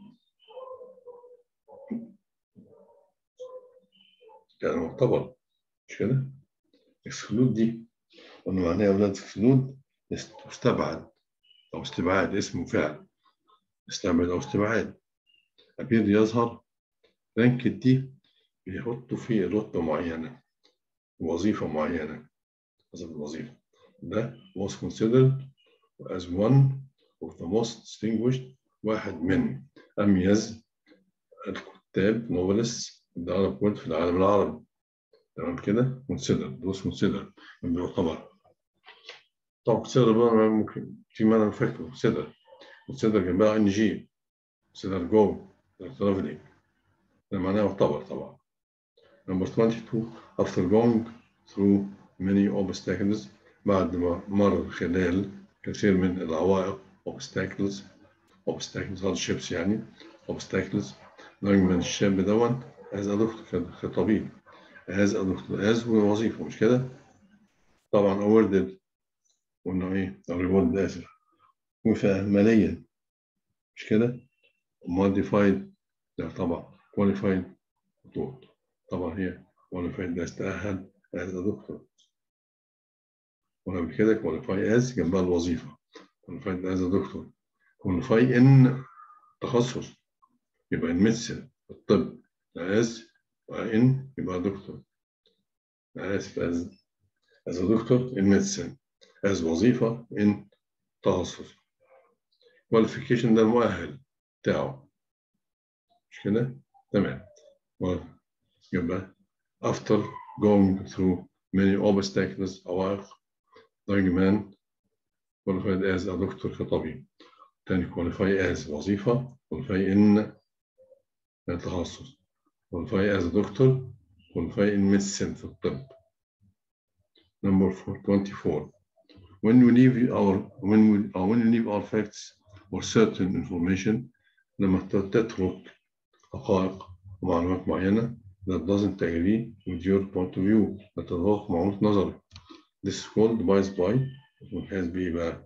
Speaker 1: كان معتبر مش كده؟ exclude دي قلنا معناها يا أولاد exclude استبعد أو استبعاد اسم فعل استبعد أو استبعاد أبيض يظهر رانك دي بيحطوا فيه رتبة معينة وظيفة معينة حسب الوظيفة ده was considered as one of the most distinguished واحد من أميز الكتاب نوبلس العرب world في العالم العربي تمام كده considered was considered بيعتبر طبعا consider بقى ممكن في معنى فاكره consider consider جنبها ان جي consider go traveling ده معناه يعتبر طبعا number 22 after going through many obstacles بعد ما مر خلال كثير من العوائق obstacles obstacles hardships يعني obstacles لدرجة من الشاب دون عايز دكتور كطبيب عايز دكتور عايز وظيفة مش كده؟ طبعا awarded قلنا ايه؟ reward اسف وفاء ماليا مش كده؟ modified لا طبعا qualified دكتور طبعا هي qualified ده استأهل as a دكتور وقبل كده qualify as جنبها الوظيفة qualified as a دكتور qualify in تخصص يبقى in medicine الطب as in يبقى دكتور آسف as as a دكتور in medicine as وظيفة in تخصص qualification ده المؤهل بتاعه مش كده؟ تمام يبقى after going through many obstacles عوائق دايجمان qualified as a دكتور كطبيب تاني qualify as وظيفة qualify in تخصص qualify as a دكتور qualify in medicine في الطب number four, 24 when we leave our when we uh, when we leave our facts or certain information لما تترك حقائق ومعلومات معينة that doesn't agree with your point of view لا تتوافق مع وجهة نظرك this is called bias by والحاس بإيه بقى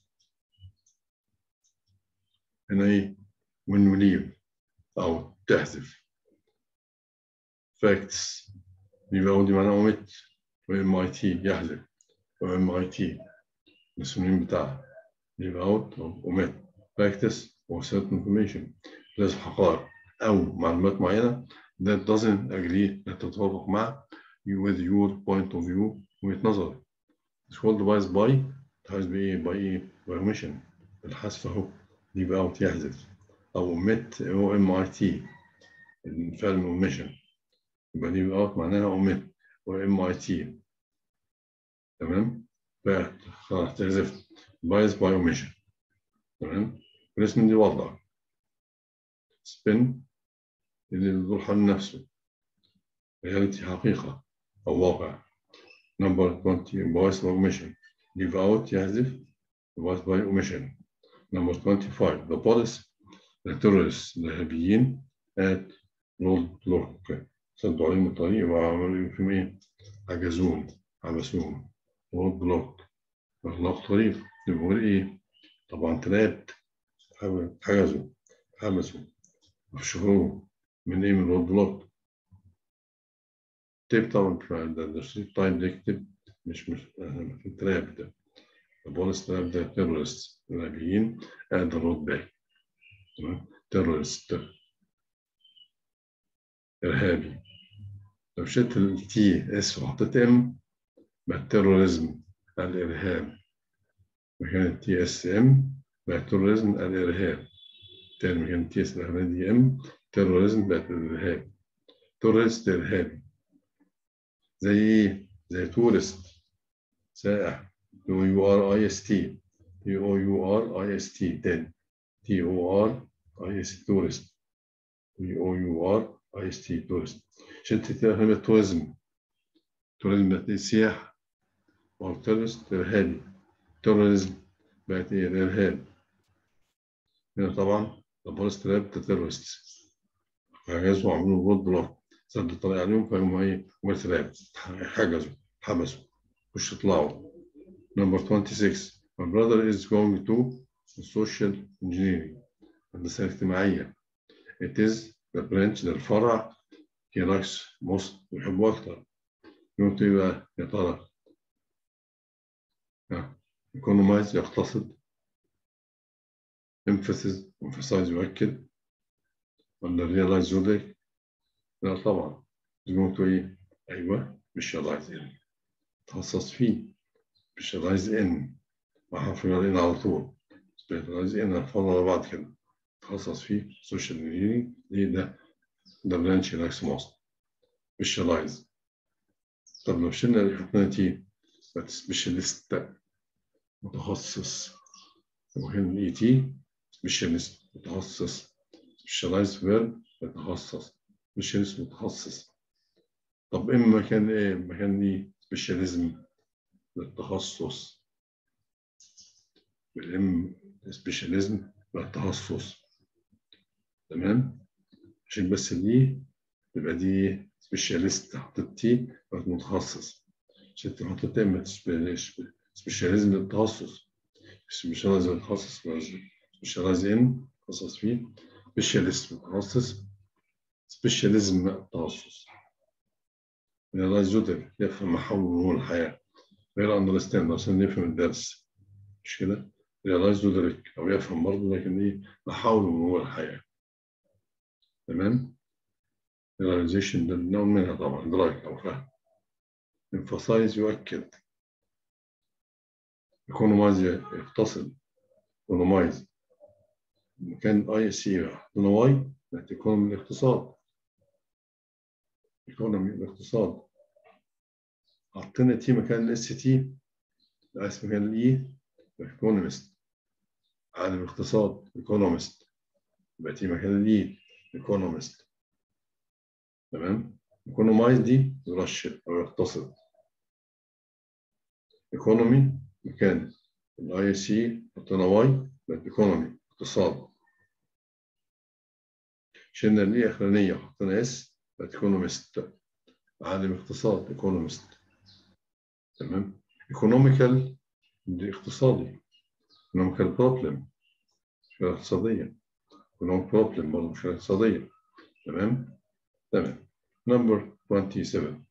Speaker 1: هنا إيه when we leave أو تحذف facts يبقى ودي معناها omit و MIT يحذف و MIT السنين بتاعها leave out أو omit practice or certain information لازم حقائق أو معلومات معينة that doesn't agree لا تتوافق مع with your point of view وجهة نظرك it's called bias by تحذف بإيه by إيه by omission الحذف أهو leave out يحذف أو omit أو MIT الفعل omission يبقى leave out معناها omit و MIT تمام خلاص تحذف bias by omission تمام الاسم دي وضع سبين اللي يدور حول نفسه reality حقيقة أو واقع number 20 voice by omission leave out يحذف voice by omission number 25 the police the terrorists الإرهابيين at road block سدوا عليهم الطريق وعملوا فيهم إيه حجزوهم حبسوهم road block إغلاق طريق يبقى إيه طبعا ترابت حجزوا حبسوا مشهور من ايه من رود بلوك تيب طبعا ده ده تايب ده يكتب مش مش في التراب ده البوليس تراب ده تيرورست ارهابيين اد رود باك تمام تيرورست ارهابي لو شلت التي اس وحطيت ام بقى التيروريزم الارهاب مكان التي اس ام بقى التيروريزم الارهاب تاني مكان تي اس الاخراني دي ام تيروريزم بقت الارهاب تورست ارهابي زي ايه؟ زي تورست سائح يو يو ار اي اس تي تي او يو ار اي اس تي تاني تي او ار اي اس تورست تي او يو ار اي اس تي تورست شلت كلمة توريزم توريزم بقت ايه سياحة او تورست ارهابي توريزم بقت ايه الارهاب هنا طبعا البوليس تراب تيرورست حجزوا وعملوا رود بلوك سدوا الطريق عليهم فهم ايه وتراب حجزوا حبسوا مش يطلعوا number 26 my brother is going to social engineering هندسة اجتماعية it is the branch ده الفرع he likes most يحبه أكتر يقول إيه بقى يا ترى economize يقتصد emphasis emphasize يؤكد ولا realize يدرك لا طبعا going to ايه ايوه visualize in تخصص فيه visualize in مع حرف ان على طول visualize in الفضل بعد كده تخصص فيه social engineering ليه ده ده برانش ريلاكس موست visualize طب لو شلنا الحكمة تي بقت سبيشاليست متخصص وهنا اي تي سبيشاليست متخصص سبيشالايز فيرب يتخصص سبيشاليست متخصص طب اما مكان ايه مكان ايه سبيشاليزم للتخصص بالام سبيشاليزم التخصص تمام عشان بس دي تبقى دي سبيشاليست حطيت تي بقت متخصص عشان تحط تم سبيشاليزم للتخصص سبيشاليزم للتخصص سبيشاليز ان تخصص فيه سبيشاليست متخصص سبيشاليزم التخصص لا زودر يفهم محول امور الحياه غير اندرستاند عشان يفهم الدرس مش كده؟ realize يدرك او يفهم برضه لكن ايه محاول امور الحياه تمام؟ realization ده نوع منها طبعا ادراك او فهم emphasize يؤكد economize يقتصد economize مكان اي سي حطينا واي بقت ايكونومي الاقتصاد ايكونومي الاقتصاد حطينا تي مكان الاس تي الاس مكان الاي ايكونومست عالم الاقتصاد ايكونومست يبقى تي مكان الاي ايكونومست تمام ايكونومايز دي يرشد او يقتصد ايكونومي مكان الاي سي حطينا واي بقت ايكونومي اقتصاد شلنا الاي اخرانيه حطينا اس بقت ايكونومست عالم اقتصاد ايكونومست تمام ايكونوميكال دي اقتصادي ايكونوميكال بروبلم مشكله اقتصاديه ايكونوميك بروبلم برضه مشكله اقتصاديه تمام تمام نمبر 27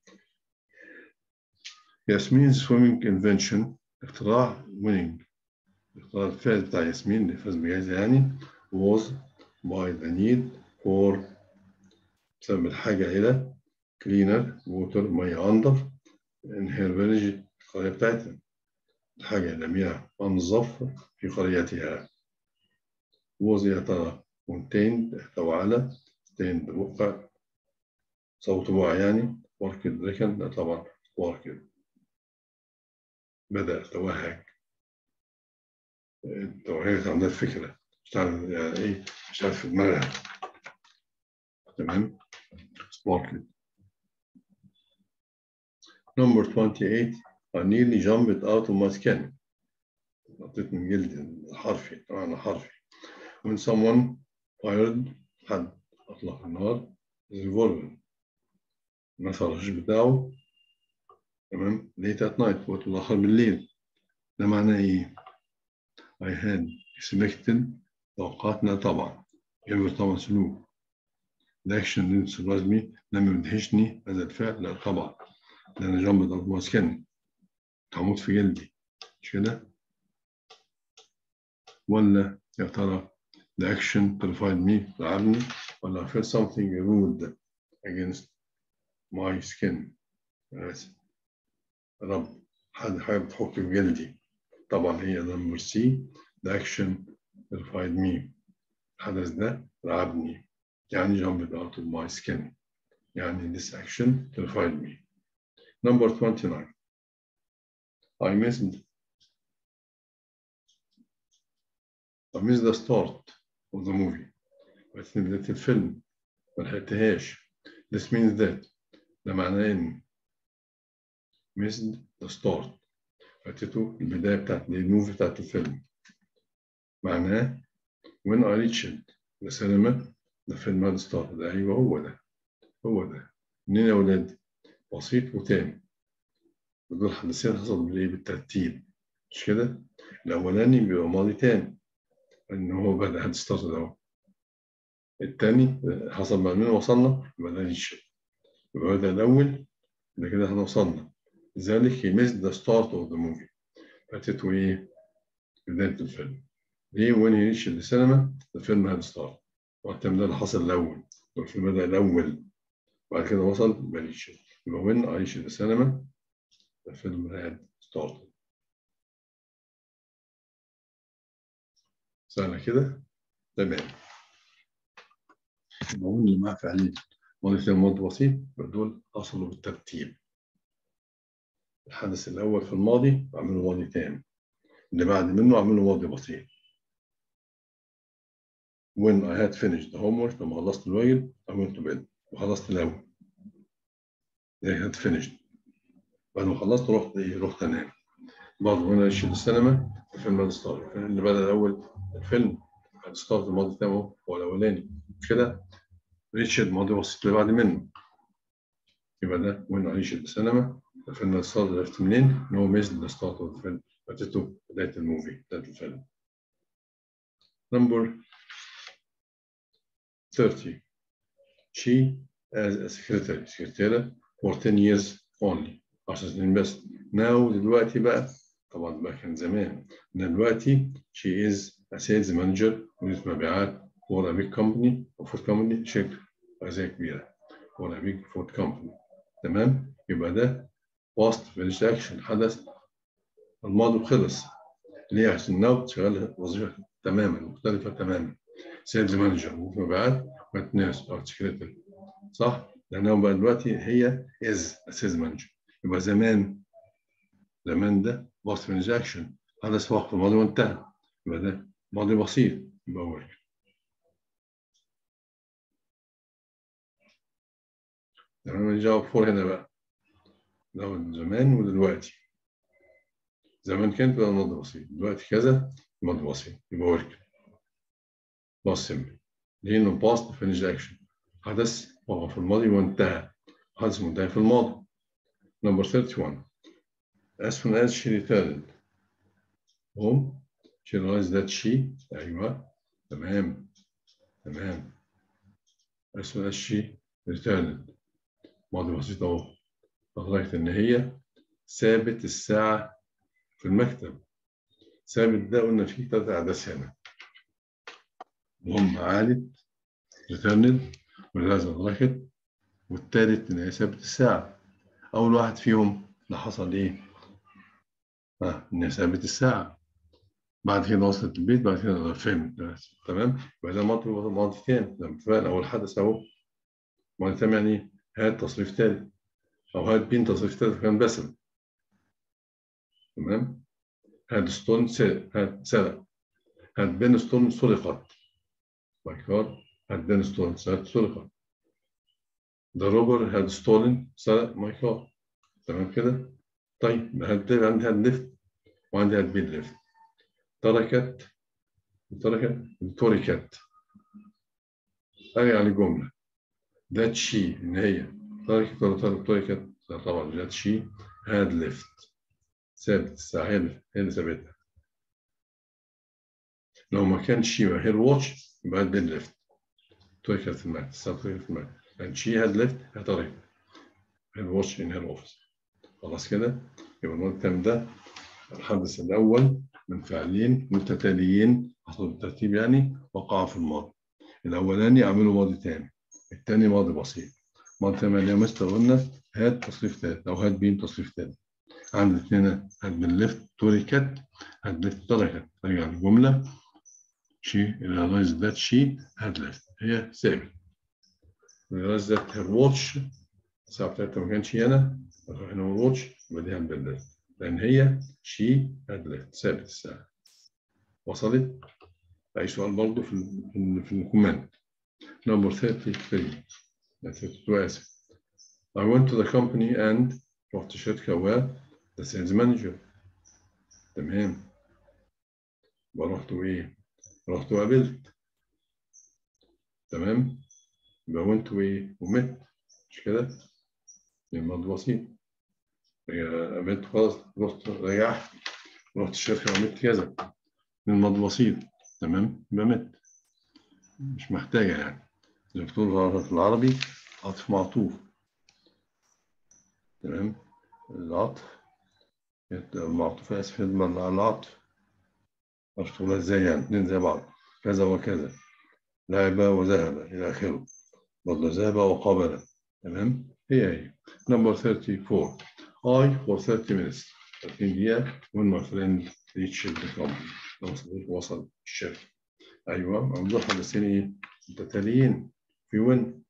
Speaker 1: ياسمين سويمنج انفنشن اختراع ويننج اختراع الفعل بتاع ياسمين اللي فاز بجائزة يعني was by the need for بسبب الحاجة إلى cleaner water مية أنظف in her village القرية بتاعتها الحاجة إلى مياه أنظف في قريتها was يا ترى contained احتوى على stained وقع صوت وقع يعني worked ركن لا طبعا worked بدأ توهج توهجت عندها الفكرة مش عارف يعني إيه مش عارف في دماغها تمام sparklet number 28 I nearly jumped out of my skin نطيت من جلدي حرفي طبعا حرفي when someone fired حد أطلق النار revolver مثل الرشاش بتاعه تمام late at night وقت الآخر بالليل ده معناه إيه؟ I had expected توقعاتنا طبعا يعمل طبعا سلوك الأكشن اللي surprised me لم يدهشني هذا الفعل لا طبعا لأن جنب ضرب ماسكني هموت في جلدي مش كده؟ ولا يا ترى the action terrified me رعبني ولا I felt something rude against my skin آسف رب حد حاجة بتحك في جلدي طبعا هي نمبر سي the action terrified me الحدث ده رعبني يعني jumped out of my skin يعني this action terrified me number 29 I missed I missed the start of the movie بس بداية الفيلم ما لحقتهاش this means that ده معناه إن missed the start فاتته البداية بتاعت الموفي بتاعت الفيلم معناه when I reached the cinema the film had started أيوه هو ده هو ده منين يا ولاد بسيط وتام دول حدثين حصلوا بالإيه بالترتيب مش كده الأولاني بيبقى ماضي تام إن هو بدأ هاد ستارت أهو التاني حصل مع مين وصلنا يبقى ده ريتش يبقى بدأ الأول ده كده احنا وصلنا لذلك he missed the start of the movie فاتته إيه بداية الفيلم ليه when he reached the cinema the film had started وقت ده اللي حصل الأول والفيلم بدأ الأول بعد كده وصل يبقى ريتش يبقى when I reached the cinema the film had started سهلة كده تمام يبقى اللي معاه فعلين ماضي تام ماضي بسيط دول حصلوا بالترتيب الحدث الأول في الماضي بعمله ماضي تام اللي بعد منه أعمله ماضي بسيط when I had finished the homework لما خلصت الواجب I went to bed وخلصت الأول I had finished بعد ما خلصت رحت إيه رحت أنام برضه هنا أشيل السينما الفيلم هذا ستار اللي بدأ الأول الفيلم هتستارت الماضي بتاعه هو الاولاني مش كده ريتشارد ماضي بسيط اللي بعد منه يبقى ده وين ريتشارد سينما الفيلم الستارت عرفت منين؟ ان هو ميزد الستارت اوف الفيلم اديته بدايه الموفي بدايه الفيلم نمبر 30 she as a secretary secretary for 10 years only 10 سنين بس now دلوقتي بقى طبعا بقى كان زمان دلوقتي she is a sales manager مدير مبيعات for a big company or food company شركة غذائية كبيرة for a big food company تمام يبقى ده past finished action حدث الماضي خلص ليه عشان now شغال وظيفة تماما مختلفة تماما سيلز مانجر مدير مبيعات بقت ناس او سكرتير صح؟ لأنه بقى دلوقتي هي از سيلز مانجر يبقى زمان زمان ده باست فينيش اكشن حدث وقت الماضي وانتهى يبقى ده ماضي بسيط يبقى ورك تمام نجاوب فور هنا بقى ده زمان ودلوقتي زمان كانت بقى ماضي بسيط دلوقتي كذا ماضي بسيط يبقى ورك باست سيمبل لأنه باست فينيش اكشن حدث وقف في الماضي وانتهى حدث منتهي في الماضي number 31 as soon as she returned home she realized that she أيوة تمام تمام as soon as she returned ماضي بسيط أهو لغاية إن هي سابت الساعة في المكتب سابت ده قلنا فيه تلات أحداث هنا وهم عادت returned ولازم راحت والتالت إن هي سابت الساعة أول واحد فيهم اللي حصل إيه؟ آه إن سابت الساعة بعد كده وصلت البيت بعد كده فهمت تمام يبقى ده ماضي ماضي تاني لما اتفقنا أول حدث أهو ماضي تاني يعني هات تصريف تالت أو هات بين تصريف تالت كان بسم تمام هات ستون سرق هات سرق هات بين ستون سرقت بايكار هات بين ستون سرقت The robber had stolen سرق my car تمام كده طيب هد عندي هاد ليفت وعندي هاد بين ليفت تركت تركت تركت أرجع لجملة that she إن هي تركت ولا تركت طبعا that she had left ثابت الساعة هي اللي هي اللي ثابتها لو ما كانش she هي الواتش يبقى had been left تركت في المكتب الساعة تركت في المكتب and she had left هي تركت her watch in her office خلاص كده يبقى الماضي التام ده الحدث الأول من فعلين متتاليين حسب الترتيب يعني وقع في الماضي الأولاني أعمله ماضي تاني التاني ماضي بسيط ماضي تام اللي مستر قلنا هات تصريف تالت أو هات بين تصريف تالت عندك هنا هات بين ليفت تركت هات ليفت تركت رجع الجملة she realized that she had left هي ثابت realized that her watch الساعة بتاعتها ما كانش هنا هنا واتش يبقى دي هنبدل لأن هي she had left ثابت الساعة وصلت؟ أي سؤال برضه في ال في الكومنت number 33 32 آسف I went to the company and رحت الشركة و the sales manager تمام ورحت وإيه؟ رحت وقابلت تمام يبقى went وإيه؟ ومت مش كده؟ الماضي بسيط قابلت خلاص رحت ريحت رحت الشركة وعملت كذا من الماضي بسيط تمام يبقى مت مش محتاجة يعني زي ما بتقول في العربي عطف معطوف تمام العطف المعطوف آسف يضمن على العطف معرفش تقولها ازاي يعني اتنين زي بعض كذا وكذا ذهب وذهب إلى آخره برضه ذهب وقابل تمام هي هي number 34 I for 30 minutes 30 دقيقة when my friend reached the company لما صديق وصل الشركة أيوة موضوع حدثين إيه؟ متتاليين في وين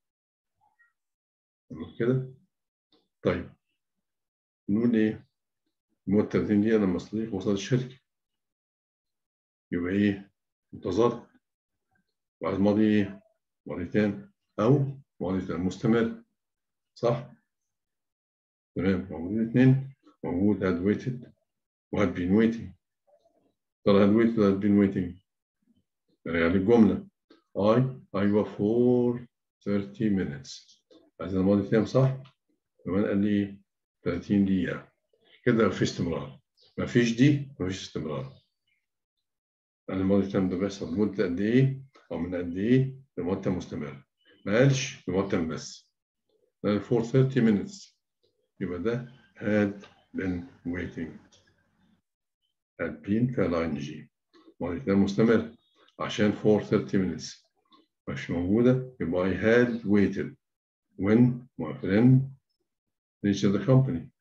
Speaker 1: كده طيب نقول إيه؟ نقول 30 دقيقة لما صديق وصل الشركة يبقى إيه؟ انتظرت بعد ماضي إيه؟ ماضي تام أو ماضي تام مستمر صح؟ تمام موجودين الاثنين موجود had waited و had been waiting ترى had waited و had been waiting نرجع للجملة I أيوة for 30 minutes عايز الماضي تام صح؟ كمان قال لي 30 دقيقة كده في استمرار ما فيش دي ما فيش استمرار يعني الماضي تام ده بيحصل مدة قد إيه أو من قد إيه لمدة مستمرة ما قالش لمدة بس قال for 30 minutes يبقى ده had been waiting had been فعل ing ماضي تام مستمر عشان for 30 minutes مش موجودة يبقى I had waited when my friend reached the company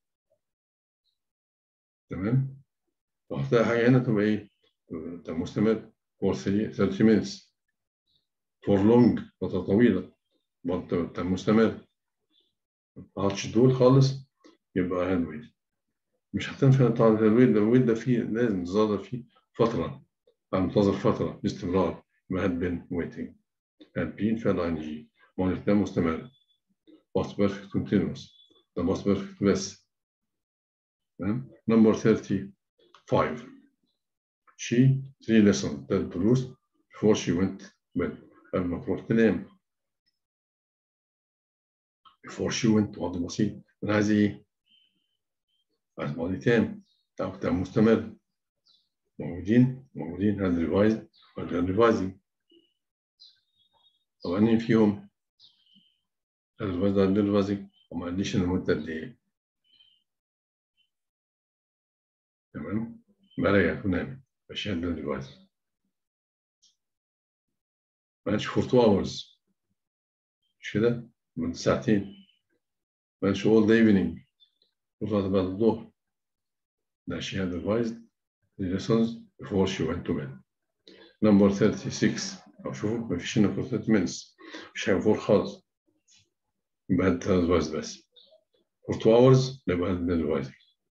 Speaker 1: تمام وهتلاقي حاجة هنا تبقى إيه؟ ده مستمر for 30 minutes for long فترة طويلة ده مستمر ما عادش دول خالص يبقى had waited مش هتنفع طبعا الويت ده الويت ده فيه لازم تظهر فيه فترة منتظر فترة باستمرار يبقى had been waiting had been فعل ing ماضي تام مستمر past perfect continuous ده past perfect بس تمام number 35 she three lessons that دروس before she went bed قبل ما تروح تنام before she went ماضي بسيط أنا عايز إيه؟ عايز ماضي تام أو تام مستمر موجودين موجودين هذا ريفايز وهذا ريفايزنج طب أنهي فيهم الريفايز ده ريفايزنج وما قاليش المدة قد إيه تمام براجع تنام بشهد الريفايز ما قالش فور تو اورز مش كده من ساعتين ما قالش all the evening وصلت بعد الظهر ده she had revised the lessons before she went to bed number 36 أو شوفوا ما فيش هنا for 30 minutes مش حاجة فور خالص يبقى هاد ريفايز بس for 2 hours يبقى هاد ريفايز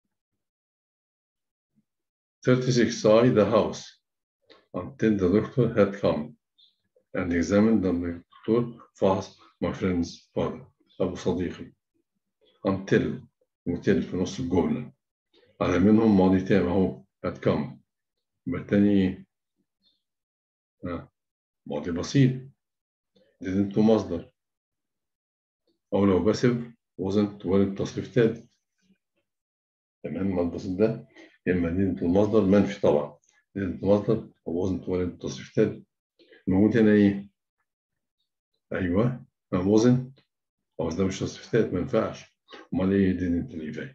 Speaker 1: 36 saw the house until the doctor had come and examined the doctor fast my friend's father أبو صديقي until until في نص الجملة على منهم ماضي تام أهو had come يبقى التاني إيه؟ آه. ماضي بسيط didn't مصدر أو لو باسف wasn't وارد تصريف تالت تمام الماضي البسيط ده يا إما didn't المصدر منفي طبعا didn't مصدر أو wasn't وارد تصريف تالت موجود هنا إيه؟ أيوه ما wasn't أو ده مش تصريف تالت ما ينفعش أمال إيه didn't اللي فات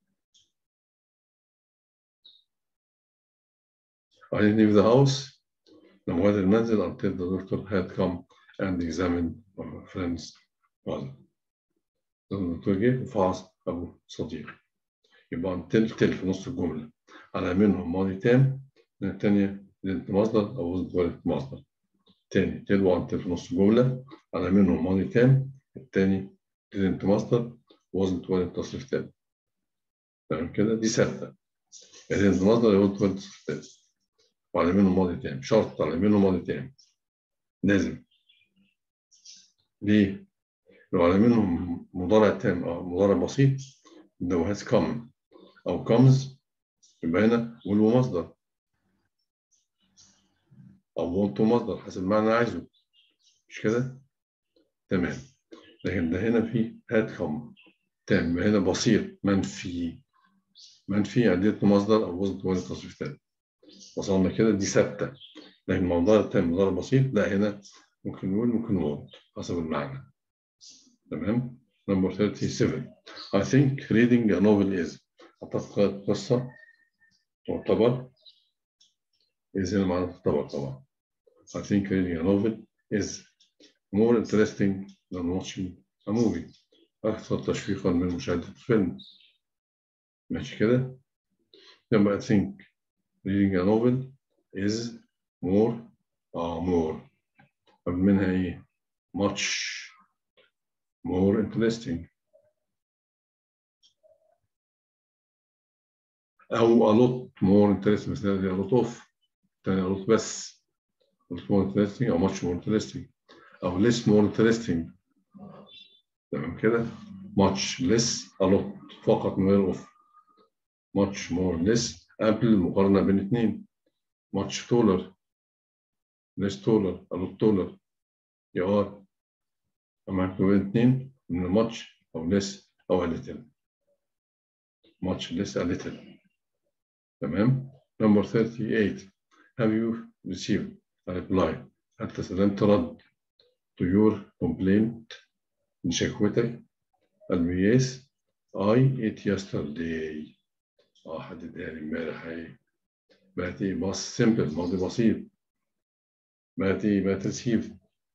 Speaker 1: I didn't leave the house لما غادر المنزل until the doctor had come and examined my friend's father. الدكتور جه وفحص أبو صديقي. يبقى until تل في نص الجملة. على منهم ماضي تام الثانية دينت مصدر أو وزن مصدر. تاني تل وانتل في نص الجملة على منهم ماضي تام الثاني دينت مصدر وزن اتولد تصريف تام. تمام كده دي ثابتة. دينت مصدر وزن اتولد تصريف تام. وعلى منه ماضي تام شرط على منه ماضي تام لازم ليه؟ لو على منهم مضارع تام أو مضارع بسيط ده has come أو comes يبقى هنا will ومصدر أو want ومصدر حسب ما أنا عايزه مش كده؟ تمام لكن ده هنا في had come تام هنا بسيط منفي منفي عديت مصدر أو وزن ولا تصريف تاني وصلنا كده دي ثابتة لكن موضوع التام موضوع بسيط لا هنا ممكن نقول ممكن نقول حسب المعنى تمام number 37 I think reading a novel is أعتقد قصة تعتبر is هنا معنى تعتبر طبعا I think reading a novel is more interesting than watching a movie أكثر تشويقا من مشاهدة الفيلم ماشي كده لما I think reading a novel is more uh, more قبل منها ايه much more interesting أو a lot more interesting مثل a lot of تاني a lot بس a lot more interesting أو much more interesting أو less more interesting تمام كده much less a lot فقط من غير of much more less قبل المقارنة بين اثنين much taller less taller a lot taller you are معاك بين اتنين من much أو less أو a little much less a little تمام number 38 have you received a reply هل تسلمت رد to your complaint لشكوتك قال me yes I ate yesterday اه حد اداها لي امبارح اهي بقت ايه بس simple ماضي بسيط بقت ايه بقت received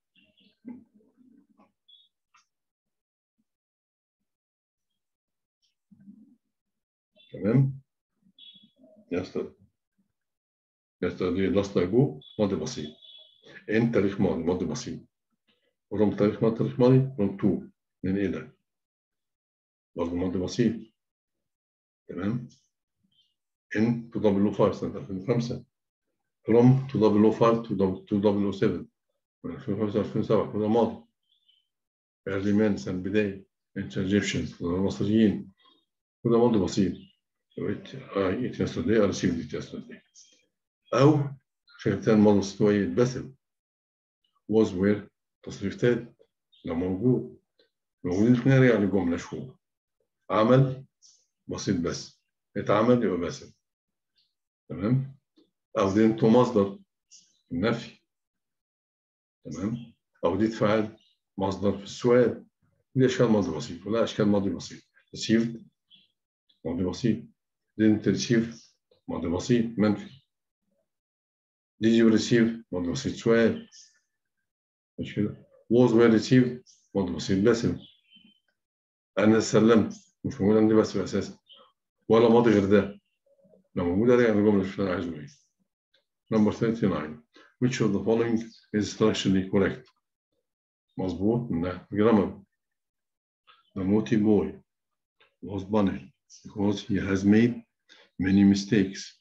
Speaker 1: تمام yesterday yesterday last ago ماضي بسيط ان تاريخ ماضي ماضي بسيط ورم تاريخ ماضي تاريخ ماضي رم تو من ايه ده برضه ماضي بسيط تمام ان تو دبل او 5 سنه 2005 فروم تو دبل او 5 تو دبل او 7 من 2005 2007 كده ماضي early man سنه البدايه انت Egyptians المصريين كده ماضي بسيط I ate yesterday I received it yesterday أو شيئتان ماضي مستوية باسل was where تصريف تالت لو موجود موجودين في ناري يعني جملة شو عمل بسيط بس اتعمل يبقى باسل تمام أو دي انتو مصدر النفي تمام أو دي فعل مصدر في السؤال دي أشكال ماضي بسيط ولا أشكال ماضي بسيط received ماضي بسيط didn't receive ماضي بسيط منفي did you receive ماضي بسيط سؤال مش كده was well received ماضي بسيط باسم أنا سلمت مش موجود عندي بس أساسا ولا ماضي غير ده لو موجود عليه أنا جملة مش أنا عايزه إيه number 39 which of the following is structurally correct مظبوط من ناحية grammar the naughty boy was punished because he has made many mistakes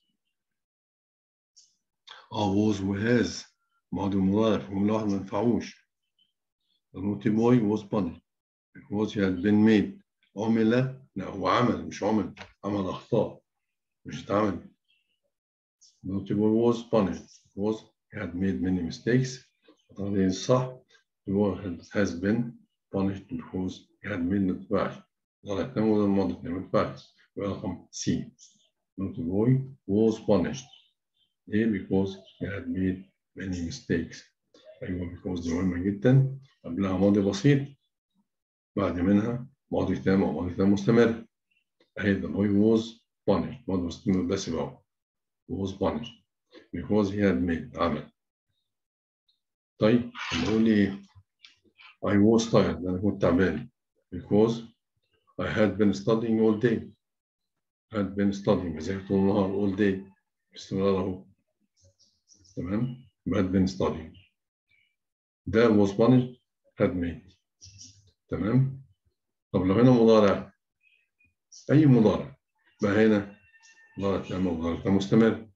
Speaker 1: اه was وهاز ماضي مضارع جملة واحدة ما ينفعوش the naughty boy was punished because he had been made عمل لا هو عمل مش عمل عمل أخطاء مش اتعمل the naughty boy was punished because he had made many mistakes طبعا الصح هو has been punished because he had made ما تنفعش غلط تمام ولا الماضي ما ينفعش يبقى رقم سي naughty boy was punished ليه؟ because he had made many mistakes أيوه because دي مهمة جدا قبلها ماضي بسيط بعد منها ماضي تام أو ماضي تام مستمر أهي the boy was punished ماضي مستمر بس يبقى was punished because he had made عمل طيب نقول إيه I was tired أنا كنت تعبان because I had been studying all day had been studying بذاكر طول النهار all day باستمرار أهو تمام had been studying ده was punished had made تمام طب لو هنا مضارع أي مضارع بقى هنا مضارع تام مضارع تام مستمر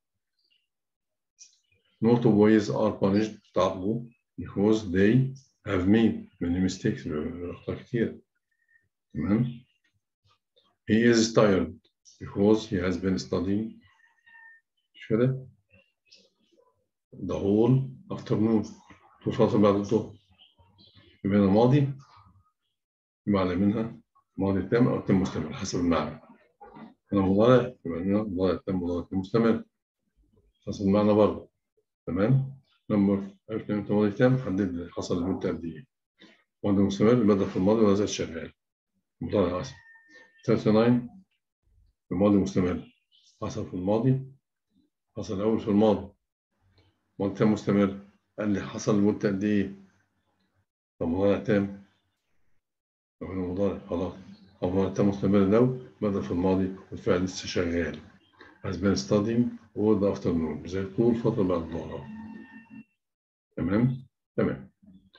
Speaker 1: not boys are punished تعاقبوا because they have made many mistakes أخطاء كتير تمام he is tired because he has been studying مش كده the whole afternoon طول فترة بعد الظهر يبقى هنا ماضي يبقى على منها ماضي تام أو تام مستمر حسب المعنى هنا مضارع يبقى هنا مضارع تام مضارع تام مستمر حسب المعنى برضه تمام نمبر عرفت امتى ماضي تام حدد لي حصل المدة قد إيه ماضي مستمر بدأ في الماضي ولا زال شغال مضارع آسف 39 الماضي مستمر حصل في الماضي حصل الأول في الماضي ماضي تام مستمر قال لي حصل المدة قد إيه؟ طب مضارع تام طب هنا مضارع خلاص أو مضارع تام مستمر لو بدأ في الماضي والفعل لسه شغال has been studying all the afternoon زي طول فترة بعد الظهر تمام؟ تمام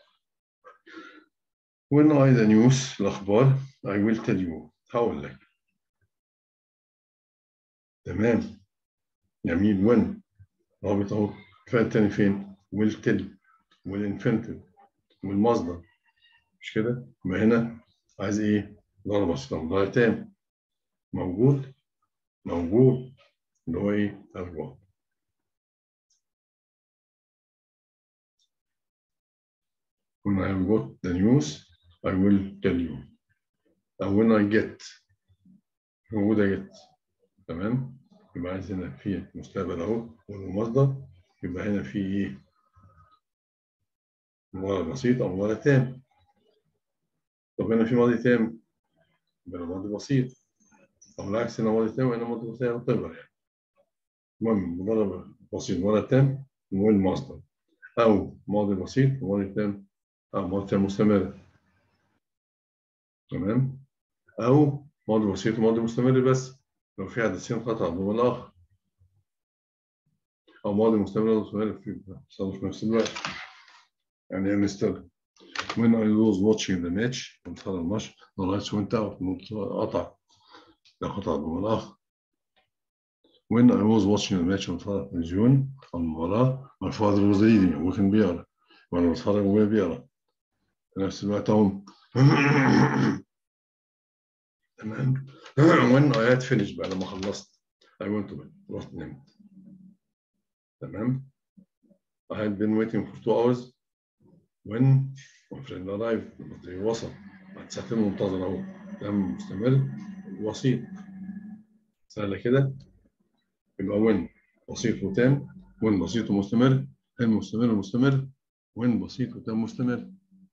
Speaker 1: When I the news الأخبار I will tell you هقول لك تمام جميل when رابط اهو الفعل التاني فين؟ will tell والinfinitive والمصدر مش كده؟ يبقى هنا عايز ايه؟ ضربة بسيطة مضارع تام موجود موجود اللي هو ايه؟ الجواب when I got the news I will tell you أو when I get موجودة get تمام يبقى عايز هنا في مستقبل أهو والمصدر يبقى هنا في إيه مضارع بسيط أو مضارع تام طب هنا في ماضي تام يبقى ماضي بسيط أو العكس هنا ماضي تام وهنا ماضي بسيط طبعا يعني المهم مضارع بسيط مضارع تام والمصدر أو ماضي بسيط وماضي تام أو ماضي تام مستمر تمام أو ماضي بسيط وماضي مستمر بس لو في حدثين قطع ضمن الآخر أو ماضي مستمر وماضي مستمر في في نفس الوقت يعني يا مستر when I was watching the match بنتفرج الماتش the lights went out قطع ده قطع ضمن الآخر when I was watching the match بنتفرج على التلفزيون المباراة my father was reading هو كان بيقرا وأنا بتفرج وهو بيقرا في نفس الوقت هم تمام when I had finished بقى لما خلصت I went to bed رحت نمت تمام I had been waiting for two hours when my friend arrived المصري وصل بعد ساعتين منتظر اهو كلام مستمر وسيط سهلة كده يبقى when بسيط وتام when بسيط ومستمر when مستمر ومستمر when بسيط وتام مستمر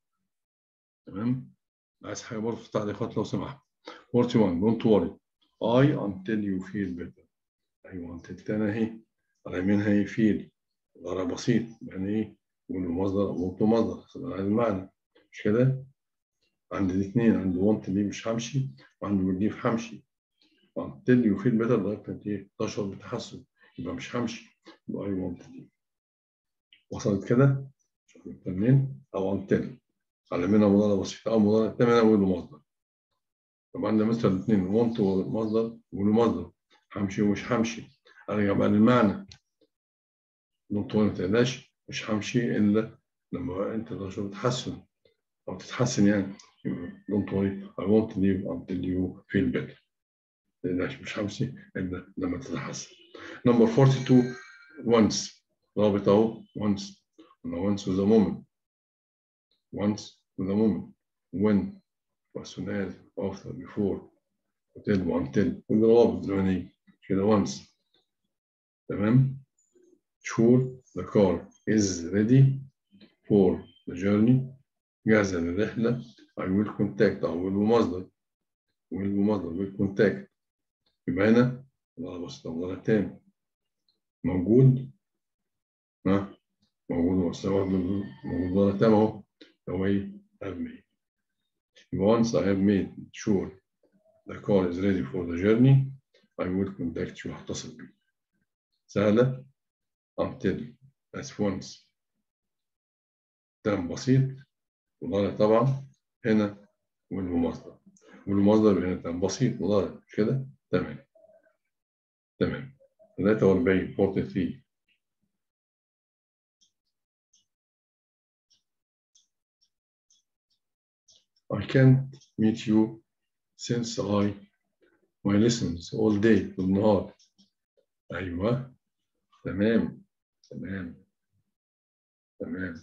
Speaker 1: تمام عايز حاجة برضه في التعليقات لو سمحت 41 don't worry I until you feel better أيوة until تاني أهي على يمينها هي feel ضرب بسيط يعني إيه يقول مصدر ممكن مصدر على المعنى مش كده عندي الاثنين عندي want دي مش همشي وعندي will دي همشي until you feel better ده كانت إيه تشعر بتحسن يبقى مش همشي يبقى I want دي وصلت كده منين أو until على منها مضارع بسيط أو مضارع تاني أنا أقول مصدر طب عندنا مثلا الاثنين want مصدر وله مصدر همشي ومش همشي ارجع بقى للمعنى want ما تقلقش مش همشي الا لما انت تشعر بتحسن او تتحسن يعني don't worry I won't leave until you feel better تقلقش مش همشي الا لما تتحسن number 42 once رابط اهو once قلنا once with a moment once with a moment when as soon as after before until until والروابط الزمنية كده once تمام sure the car is ready for the journey جاهزة للرحلة I will contact أو will بمصدر will بمصدر will contact يبقى هنا مضارع بسيط مضارع تام موجود ها موجود مستوى موجود مضارع تام أهو هو إيه have made Once I have made sure the car is ready for the journey, I will contact you هتصل بي. سهلة until as once تم بسيط مضارع طبعا هنا والمصدر والمصدر هنا تم بسيط مضارع مش كده؟ تمام تمام 43 43 I can't meet you since I my lessons all day بالنهار أيوه تمام تمام تمام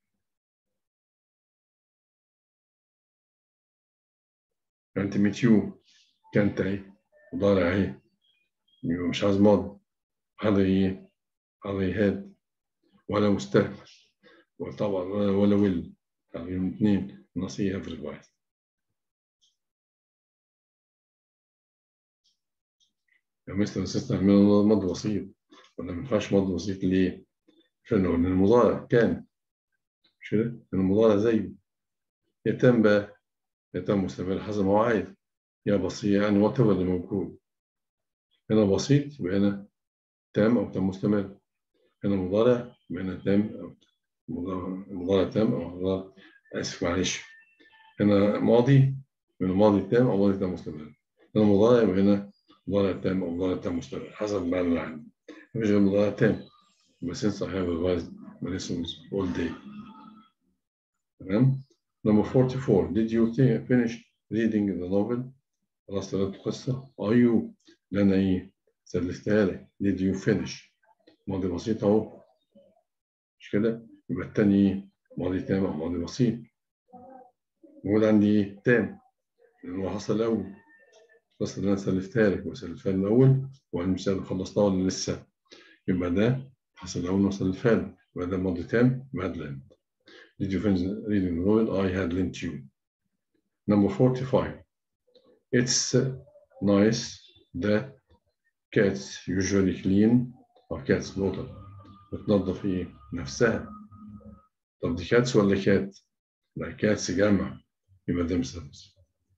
Speaker 1: can't meet you can't أهي مضارع أهي يبقى مش عايز ماضي هذا إيه هذا هاد ولا مستقبل وطبعا ولا ولا will يعني اثنين نصيحة في الواحد يا مستر نستعمل مض بسيط ولا ما ينفعش مض بسيط ليه؟ عشان لو المضارع كان مش كده؟ المضارع زيه يتم بقى يتم مستمر حسب ما هو عايز يا بسيط يعني وات اللي موجود هنا بسيط يبقى هنا تام أو تام مستمر هنا مضارع يبقى هنا تام أو مضارع تام أو مضارع آسف معلش هنا ماضي من الماضي التام أو ماضي تام مستمر هنا مضارع يبقى هنا مضارع تام أو مضارع تام مستمر حسب المعنى اللي عندي مش غير مضارع تام but since I have revised my lessons all day تمام number 44 did you finish reading the novel خلاص قرأت القصة are you اللي أنا إيه سلفتها لك did you finish ماضي بسيط أهو مش كده يبقى التاني ماضي تام أو ماضي بسيط موجود عندي تام لأن هو حصل الأول بس اللي أنا سلفتها لك وسلفتها الأول والمثال اللي خلصناه ولا لسه يبقى ده حصل الأول وسلفتها لك يبقى ده ماضي تام بعد لند Did you finish reading the novel? I had lent you. Number 45. It's nice that cats usually clean or cats water بتنظف ايه؟ نفسها. طب دي كاتس ولا كات؟ لا كاتس جمع يبقى themselves.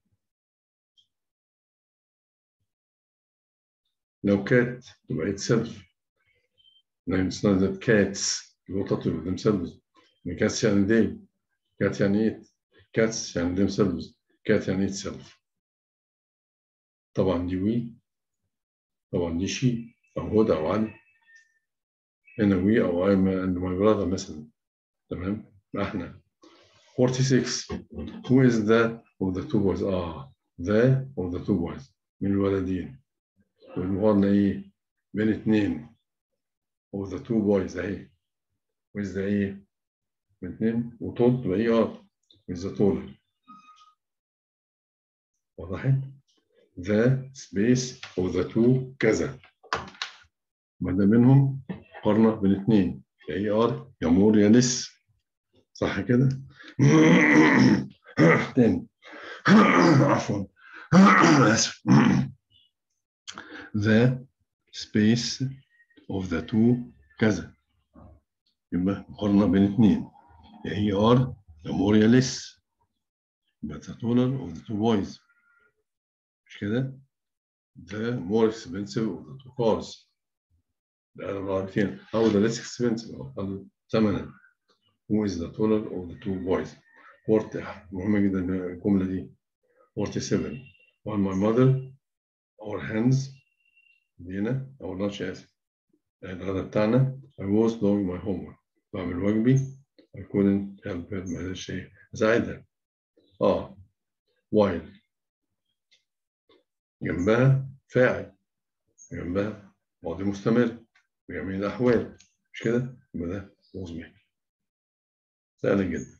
Speaker 1: لو كات تبقى itself. No, it's not that cats القطط يبقى themselves. كاتس يعني they. كات يعني it. cats يعني themselves. cat يعني itself. طبعا دي وي طبعا دي شي أو هدى أو علي هنا وي أو I and my brother مثلا تمام احنا 46 who is the of the two boys اه the of the two boys من الولدين والمقارنة ايه بين اتنين of the two boys اهي with the ايه بين اتنين وطول تبقى ايه اه with the طول وضحت the space of the two كذا ما ده منهم مقارنة بين اتنين يا اي ار يا مور يا لس صح كده؟ تاني عفوا اسف the space of the two كذا يبقى مقارنة بين اتنين يا اي ار يا مور يا لس يبقى the taller of the two boys مش كده؟ the more expensive of the two cars ده الرابطين أو the less expensive أو أقل ثمنا who is the taller of the two boys فورت مهمة جدا الجملة دي 47 while my mother our hands دي هنا أو lunch آسف الغداء بتاعنا I was doing my homework بعمل واجبي I couldn't help it ما قدرتش إيه أساعدها آه while جنبها فاعل جنبها ماضي مستمر بجميع الأحوال مش كده؟ يبقى ده مزمع سهلة جدا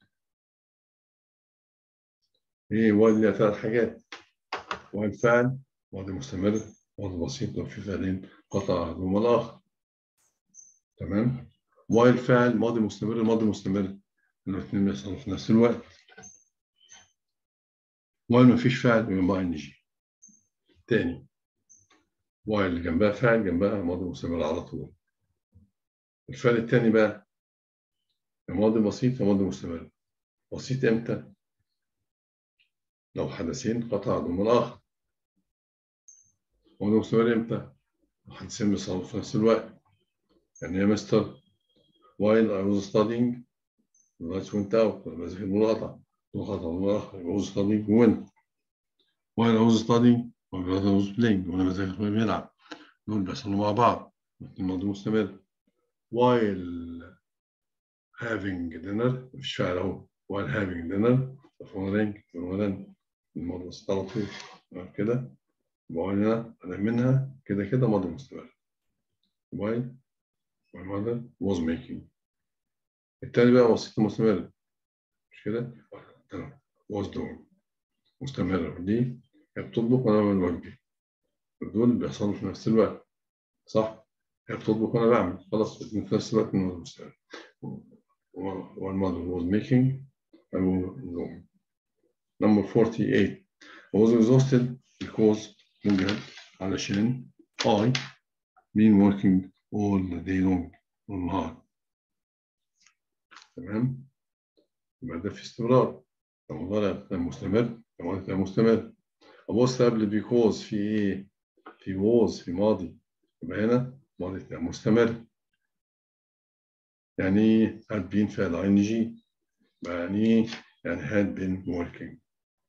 Speaker 1: ايه وايل ليها ثلاث حاجات وايل فعل ماضي مستمر ماضي بسيط لو في فعلين قطع أحدهما الآخر تمام وايل فعل ماضي مستمر ماضي مستمر الاثنين بيحصلوا في نفس الوقت وايل مفيش فعل يبقى ان جي تاني وايل اللي جنبها فعل جنبها ماضي مستمر على طول الفعل التاني بقى يا ماضي بسيط يا ماضي مستمر بسيط امتى؟ لو حدثين قطع أحدهما الآخر ماضي مستمر امتى؟ لو حدثين بيصابوا في نفس الوقت يعني يا مستر while I was studying the lights went out بذاكر منقطع منقطع الآخر I was studying when while I was studying my brother was playing وأنا بذاكر وهو بيلعب دول بيحصلوا مع بعض الماضي مستمر while having dinner مفيش فعل اهو while having dinner فورين فورين الماضي بسيط على طول كده وقال هنا أنا منها كده كده ماضي مستمر while my mother was making التاني بقى بسيط مستمر مش كده was doing مستمرة دي هي بتطبخ وأنا بعمل واجبي دول بيحصلوا في نفس الوقت صح؟ هي بتطبخ وأنا بعمل خلاص في نفس الوقت الماضي مستمر one mother was making I will go. Number 48 I was exhausted because مجهد علشان I been working all the day long والنهار تمام يبقى ده في استمرار المضارع مستمر الماضي مستمر أبص قبل because في إيه؟ في was في ماضي يبقى هنا ماضي مستمر يعني ايه had been فعل ing يعني ايه يعني had been working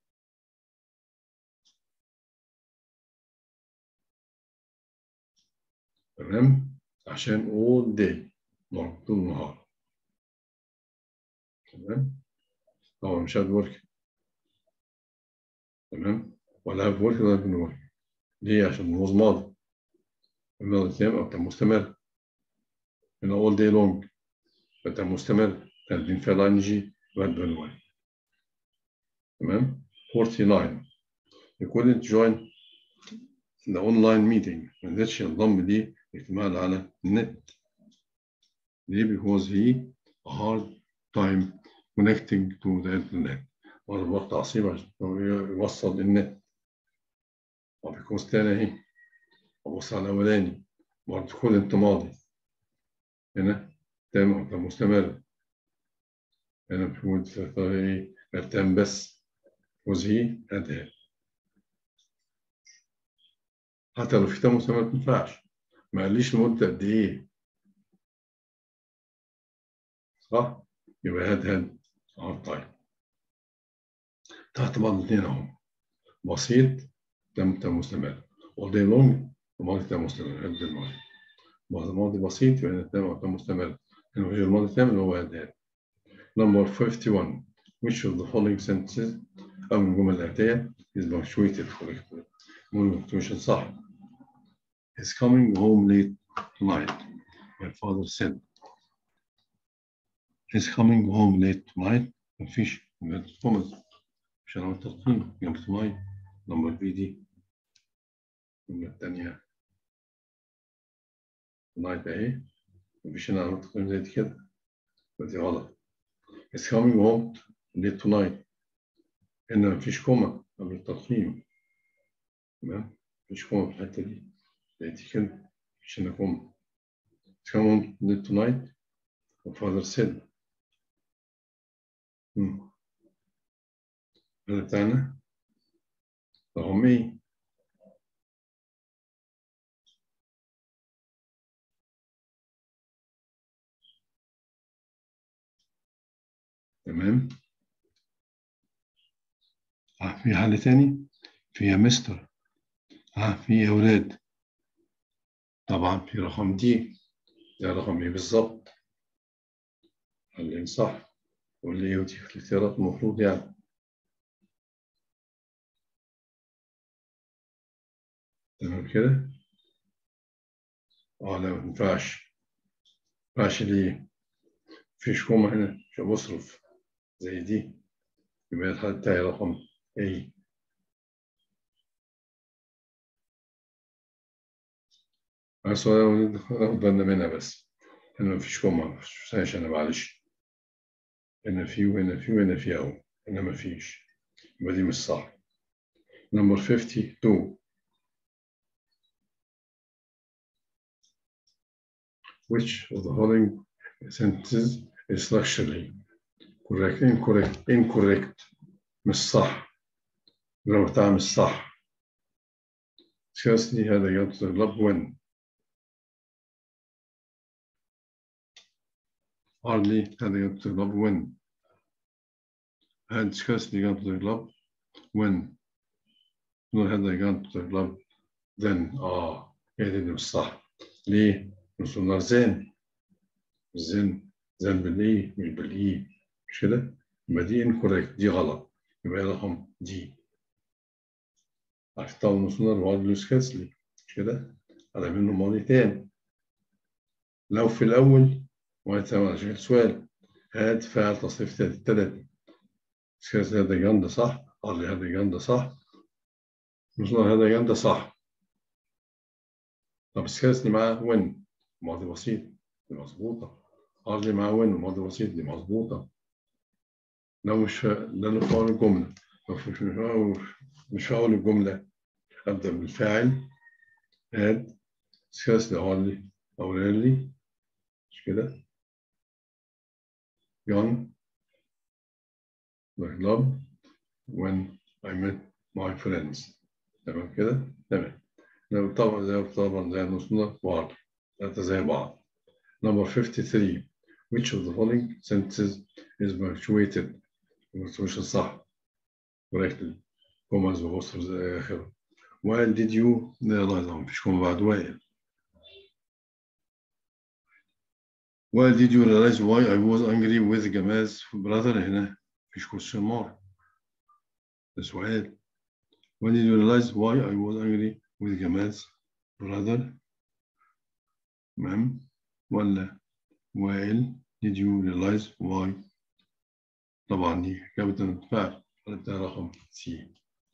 Speaker 1: تمام عشان all day long طول النهار تمام طبعا مش had working تمام ولا have working ولا have been working ليه عشان was ماضي الماضي تام أو كان مستمر هنا all day long فأنت مستمر كاتبين فيها لاين جي بعد بعنوان تمام 49 you couldn't join the online meeting ما قدرش ينضم ليه اجتماع على النت ليه because he a hard time connecting to the internet برضه وقت عصيب عشان يوصل النت وبيكون تاني اهي أبص على الأولاني برضه كل انت ماضي هنا تام ده مستمر هنا بيكون ايه تام بس وزي أداة حتى لو في تام مستمر ما تنفعش ما قاليش لمدة قد إيه صح؟ يبقى هاد هاد اه طيب تحت بعض الاثنين اهو بسيط تم تم مستمر all day long الماضي تم مستمر هاد الماضي الماضي بسيط يبقى تم تم مستمر انه غير الماضي تام اللي هو هاد هاد number 51 which of the following sentences أو من الجمل الآتية is punctuated correctly punctuation صح is coming home late tonight my father said is coming home late tonight مفيش كومنت مش علامة تقييم جنب tonight نمبر بي دي الجملة التانية tonight أهي مفيش هنا علامة تقييم زي دي كده دي غلط is coming home late tonight هنا مفيش كوما قبل التقييم تمام مفيش كوما في الحتة دي زي دي كده مفيش هنا كوما is coming home late tonight my father said هذا بتاعنا رقم ايه تمام اه في حل تاني فيها مستر اه في اولاد طبعا في رقم دي ده رقم ايه بالظبط حلين صح واللي يودي في الاختيارات المفروض يعني تمام كده اه لا ما ينفعش ما ينفعش ليه مفيش كومة هنا مش بصرف زي دي يبقى الحل بتاعي رقم ايه السؤال ناخد بالنا منها بس هنا مفيش كومة مفيش انا معلش هنا في وهنا في وهنا في اهو هنا مفيش يبقى دي مش صح نمبر 52 which of the following sentences is structurally correct incorrect incorrect مش صح لو بتاع مش صح scarcely هذا يطلب when hardly هذا يطلب when had scarcely يطلب when هذا يطلب then اه هي دي مش صح ليه؟ نص زين زين زين بالاي مش بالاي مش كده؟ يبقى دي انكوريكت دي غلط يبقى رقم دي عرفت طبعا نص نار وعد لوس كاسلي مش كده؟ على منه ماضي تاني لو في الأول وهيتعمل عشان السؤال هات فعل تصريف تالت تلاتة سكاس هذا جنب صح قال لي هذا جنب صح نص نار هذا جنب صح طب سكاس اللي معاه وين ماضي بسيط دي مظبوطة قال لي معاه وين ماضي بسيط دي مظبوطة لو مش ده اللي في أول الجملة لو مش مش في أول الجملة أبدأ بالفاعل هاد سكاس اللي قال لي أو قال لي مش كده young the club when I met my friends تمام كده تمام لو طبعا زي طبعا زي نصنا بعض ثلاثة زي بعض number 53 which of the following sentences is punctuated punctuation صح correctly commas وبوسترز إلى آخره while did you لا لا مفيش كوما بعد while while did you realize why I was angry with Gamal's brother هنا مفيش question mark ده سؤال when did you realize why I was angry with Gamal's brother تمام ولا while did you realize why طبعا دي إجابة الفعل ده رقم سي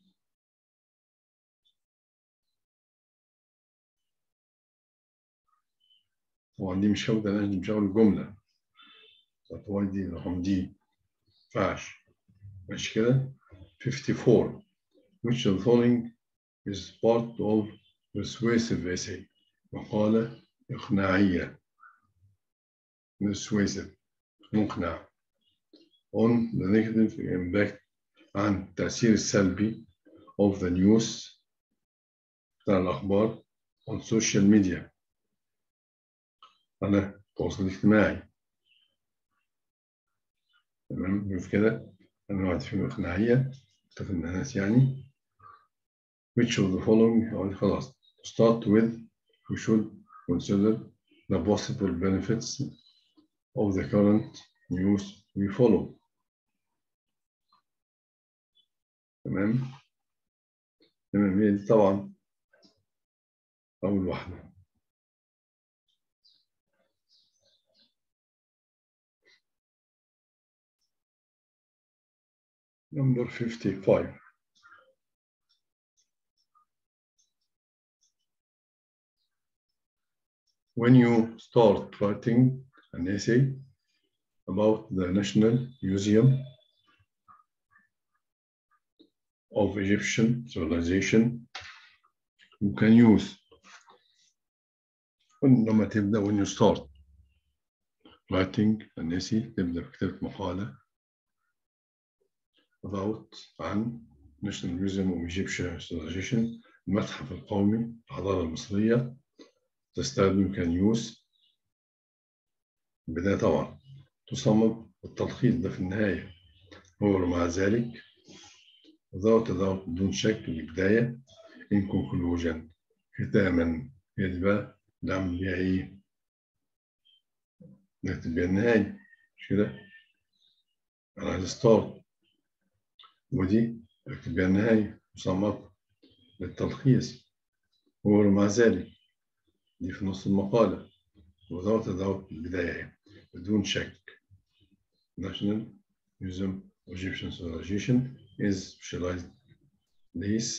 Speaker 1: طبعا دي مش هبدأ أنا مش هقول الجملة طب واي دي رقم دي ينفعش ماشي كده 54 which of the following is part of persuasive essay مقالة إقناعية persuasive مقنع on the negative impact عن التأثير السلبي of the news بتاع الأخبار on social media على التواصل الاجتماعي تمام شوف كده أنا واحد فيهم إقناعية في الناس يعني which of the following يعني خلاص to start with we should consider the possible benefits of the current news we follow تمام تمام هي دي طبعا أول واحدة number 55 when you start writing an essay about the National Museum of Egyptian civilization you can use لما تبدأ when you start writing an essay تبدأ بكتابة مقالة about عن National Museum of Egyptian Civilization المتحف القومي الحضارة المصرية تستخدم can use البداية طبعا تصمم التلخيص ده في النهاية هو مع ذلك without without بدون شك البداية in conclusion ختاما هي دي بقى نعمل بيها ايه؟ نكتب بيها النهاية مش كده؟ أنا عايز ستارت ودي اكتب بيها النهاية مصممة للتلخيص هو مع ذلك دي في نص المقالة without without البداية بدون شك National Museum of Egyptian Civilization is specialized place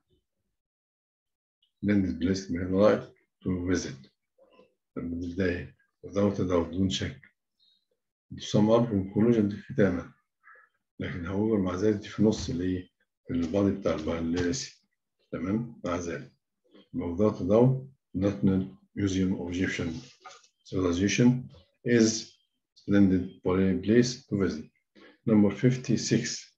Speaker 1: landed place man life to visit البداية without without بدون شك sum up conclusion دي ختامة لكن هو مع ذلك دي في نص الايه في البادي بتاع الليسي تمام مع ذلك without without National Museum of Egyptian Civilization is splendid place to visit. Number 56.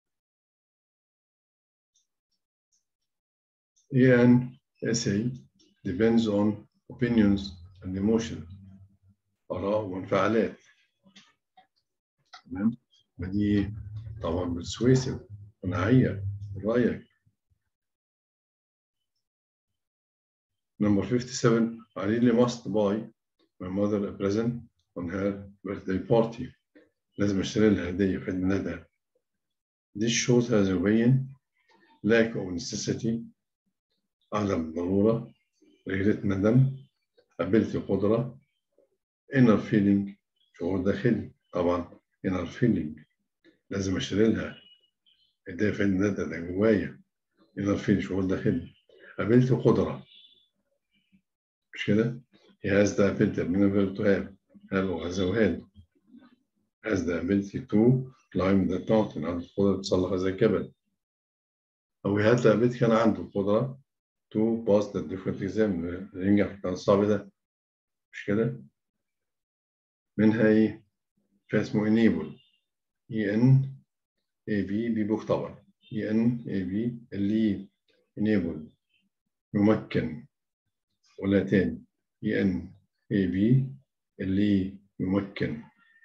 Speaker 1: An essay depends on opinions and emotions. آراء وانفعالات. تمام؟ ودي طبعا persuasive قناعية رأيك. Number 57, I really must buy my mother a present on her birthday party. لازم اشتري لها هدية في عيد ميلادها. This shows has يبين lack of necessity عدم الضرورة regret ندم ability قدرة inner feeling شعور داخلي طبعا inner feeling لازم اشتري لها هدية في عيد ميلادها ده جوايا inner feeling شعور داخلي ability قدرة مش كده؟ He has the ability ability to have have وهذا وهذا has the ability to climb the mountain عنده القدرة تسلق هذا الجبل أو he has the ability كان عنده القدرة to pass the different exam ينجح في الامتحان الصعب ده مش كده؟ منها إيه؟ في اسمه enable E N A B بي مختبر E N A B اللي enable يمكن ولا تاني اي ان اي بي اللي يمكن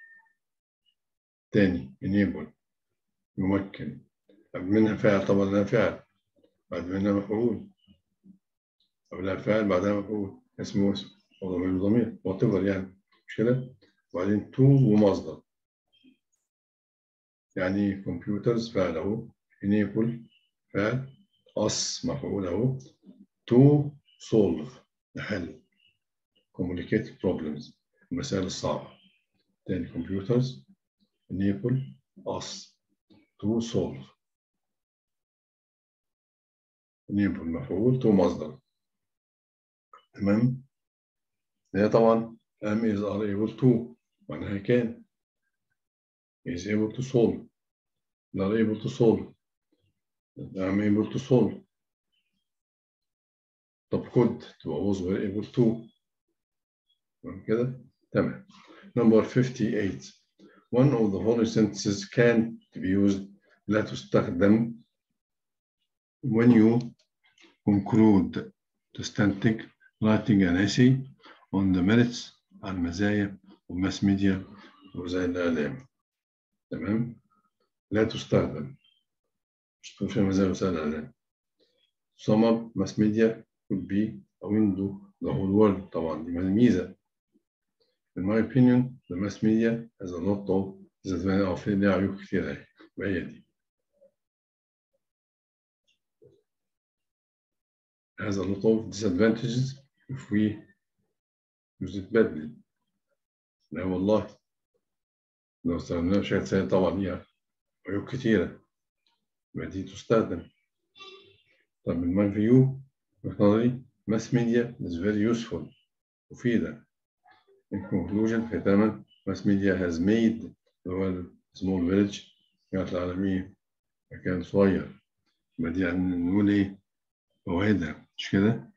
Speaker 1: تاني enable يمكن منها فاعل طبعا لها فاعل بعد منها مفعول قبلها فاعل بعدها مفعول اسمه اسم وضمير ضمير واتيفر يعني مش كده وبعدين تو ومصدر يعني كمبيوترز فاعل اهو enable فاعل اس مفعول اهو to solve نحل communicate problems المسائل الصعبة تاني computers enable us to solve enable مفعول to مصدر تمام هي طبعا am is are able to معناها كان is able to solve are able to solve am able to solve طب could تبقى was were able to تمام كده تمام number 58 one of the following sentences can be used لا تستخدم when you conclude تستنتج writing an essay on the merits عن مزايا وماس ميديا وزي الإعلام تمام لا تستخدم مش تكون فيها مزايا وسائل الإعلام sum up mass media could be a window the whole world طبعا دي ميزة in my opinion the mass media has a lot of disadvantages أو فيها ليها عيوب كتير أهي وهي دي has a lot of disadvantages if we use it badly لا والله لو استخدمناها بشكل سيء طبعا ليها عيوب كتيرة يبقى دي تستخدم طب من my view من نظري mass media is very useful مفيدة in conclusion ختاما mass media has made the world small village كانت العالمية مكان صغير يبقى دي يعني نقول ايه فوائدها مش كده؟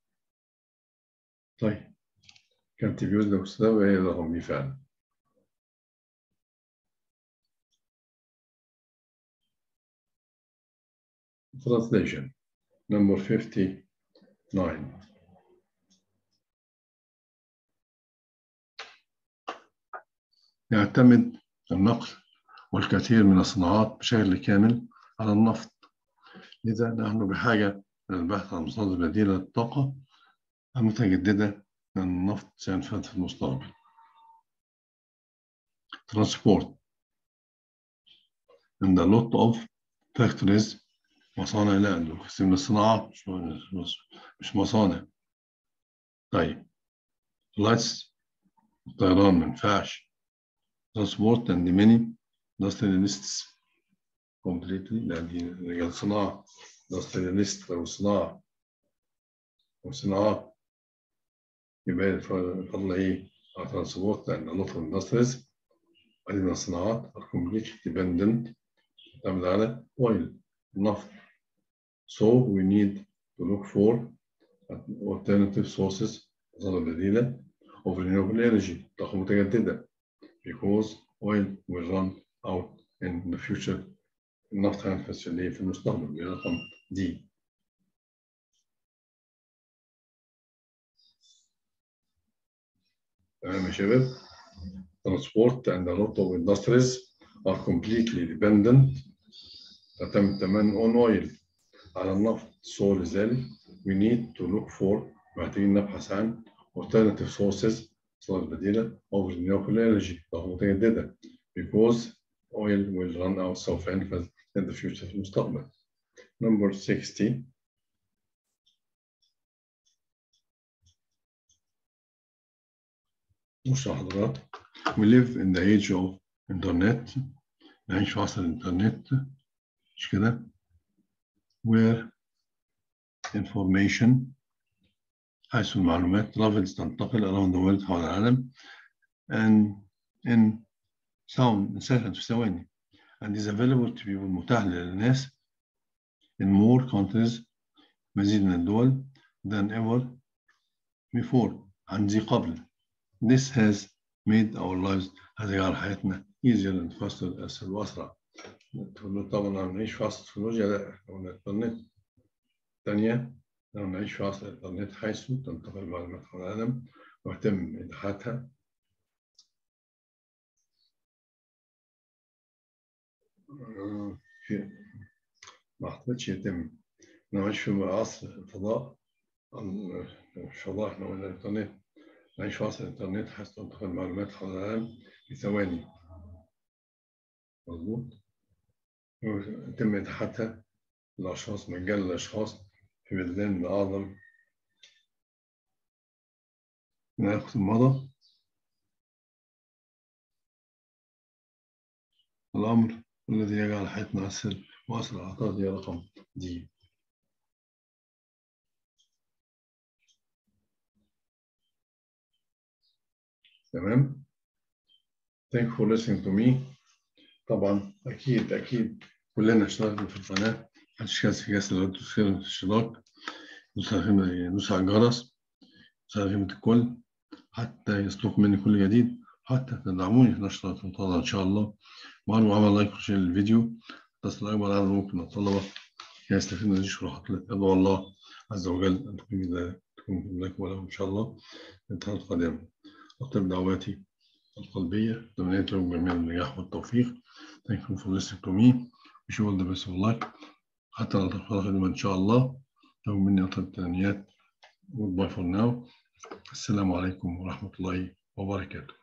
Speaker 1: طيب كانت تبيوز لو استوى هي رقم دي فعلا Translation number 59 يعتمد النقل والكثير من الصناعات بشكل كامل على النفط لذا نحن بحاجة إلى البحث عن مصادر بديلة للطاقة المتجددة لأن النفط سينفذ في المستقبل. Transport and a lot of factories مصانع لا كثير من الصناعات مش مش, مش مصانع. طيب flights الطيران ما ينفعش. Transport and many industrialists completely لأن دي رجال صناعة industrialist أو صناعة أو صناعات يبقى الفضل إيه؟ على transport لأن a lot of industries عديد من الصناعات are completely dependent تعتمد على oil نفط so we need to look for alternative sources مصادر بديلة of renewable energy طاقة متجددة because oil will run out in the future النفط هينفذ اللي في المستقبل رقم دي تمام يا شباب transport and a lot of industries are completely dependent تعتمد تماما on oil على النفط so لذلك we need to look for محتاجين نبحث عن alternative sources مصادر بديلة of renewable energy طاقة متجددة because oil will run out سوف ينفذ in the future في المستقبل. Number 60 مشاهدات We live in the age of internet نعيش في عصر الإنترنت مش كده where information حيث المعلومات travels تنتقل around the world حول العالم and in sound سهلا في ثواني and is available to people متاح للناس in more countries مزيد من الدول than ever before عن ذي قبل this has made our lives هذا يجعل حياتنا easier and faster أسهل وأسرع طبعا لو نعيش في عصر التكنولوجيا لا لو الإنترنت ثانية لو نعيش في عصر الإنترنت حيث تنتقل المعلومات حول العالم ويتم إتاحتها في ما اعتقدش يتم نعيش في عصر الفضاء الفضاء احنا قلنا الانترنت نعيش في عصر الانترنت حيث تنتقل المعلومات حول العالم في ثواني مظبوط يتم اتاحتها للاشخاص مجانا للاشخاص في بلدان من اعظم ناخد المضى الأمر الذي يجعل حياتنا أسهل وأسرع أعتقد هي رقم دي تمام Thank you for listening to me طبعا أكيد أكيد كلنا اشتركنا في القناة محدش كاس في كاس لو تسير الاشتراك ندوس على الجرس تساعد خدمة الكل حتى يصلك مني كل جديد حتى تدعموني في نشر المطالعة إن شاء الله وأنا عمل لايك وشير للفيديو تصل أكبر عدد ممكن من الطلبة يستفيد من هذه الشروحات التي أدعو الله عز وجل أن تكون تكون لكم ولهم إن شاء الله في الامتحان القادم أطلب دعواتي القلبية تمنيت لكم جميعا النجاح والتوفيق Thank you for listening to me wish you all the best of luck حتى نلتقي خدمة إن شاء الله لهم مني أطلب التمنيات goodbye for now السلام عليكم ورحمة الله وبركاته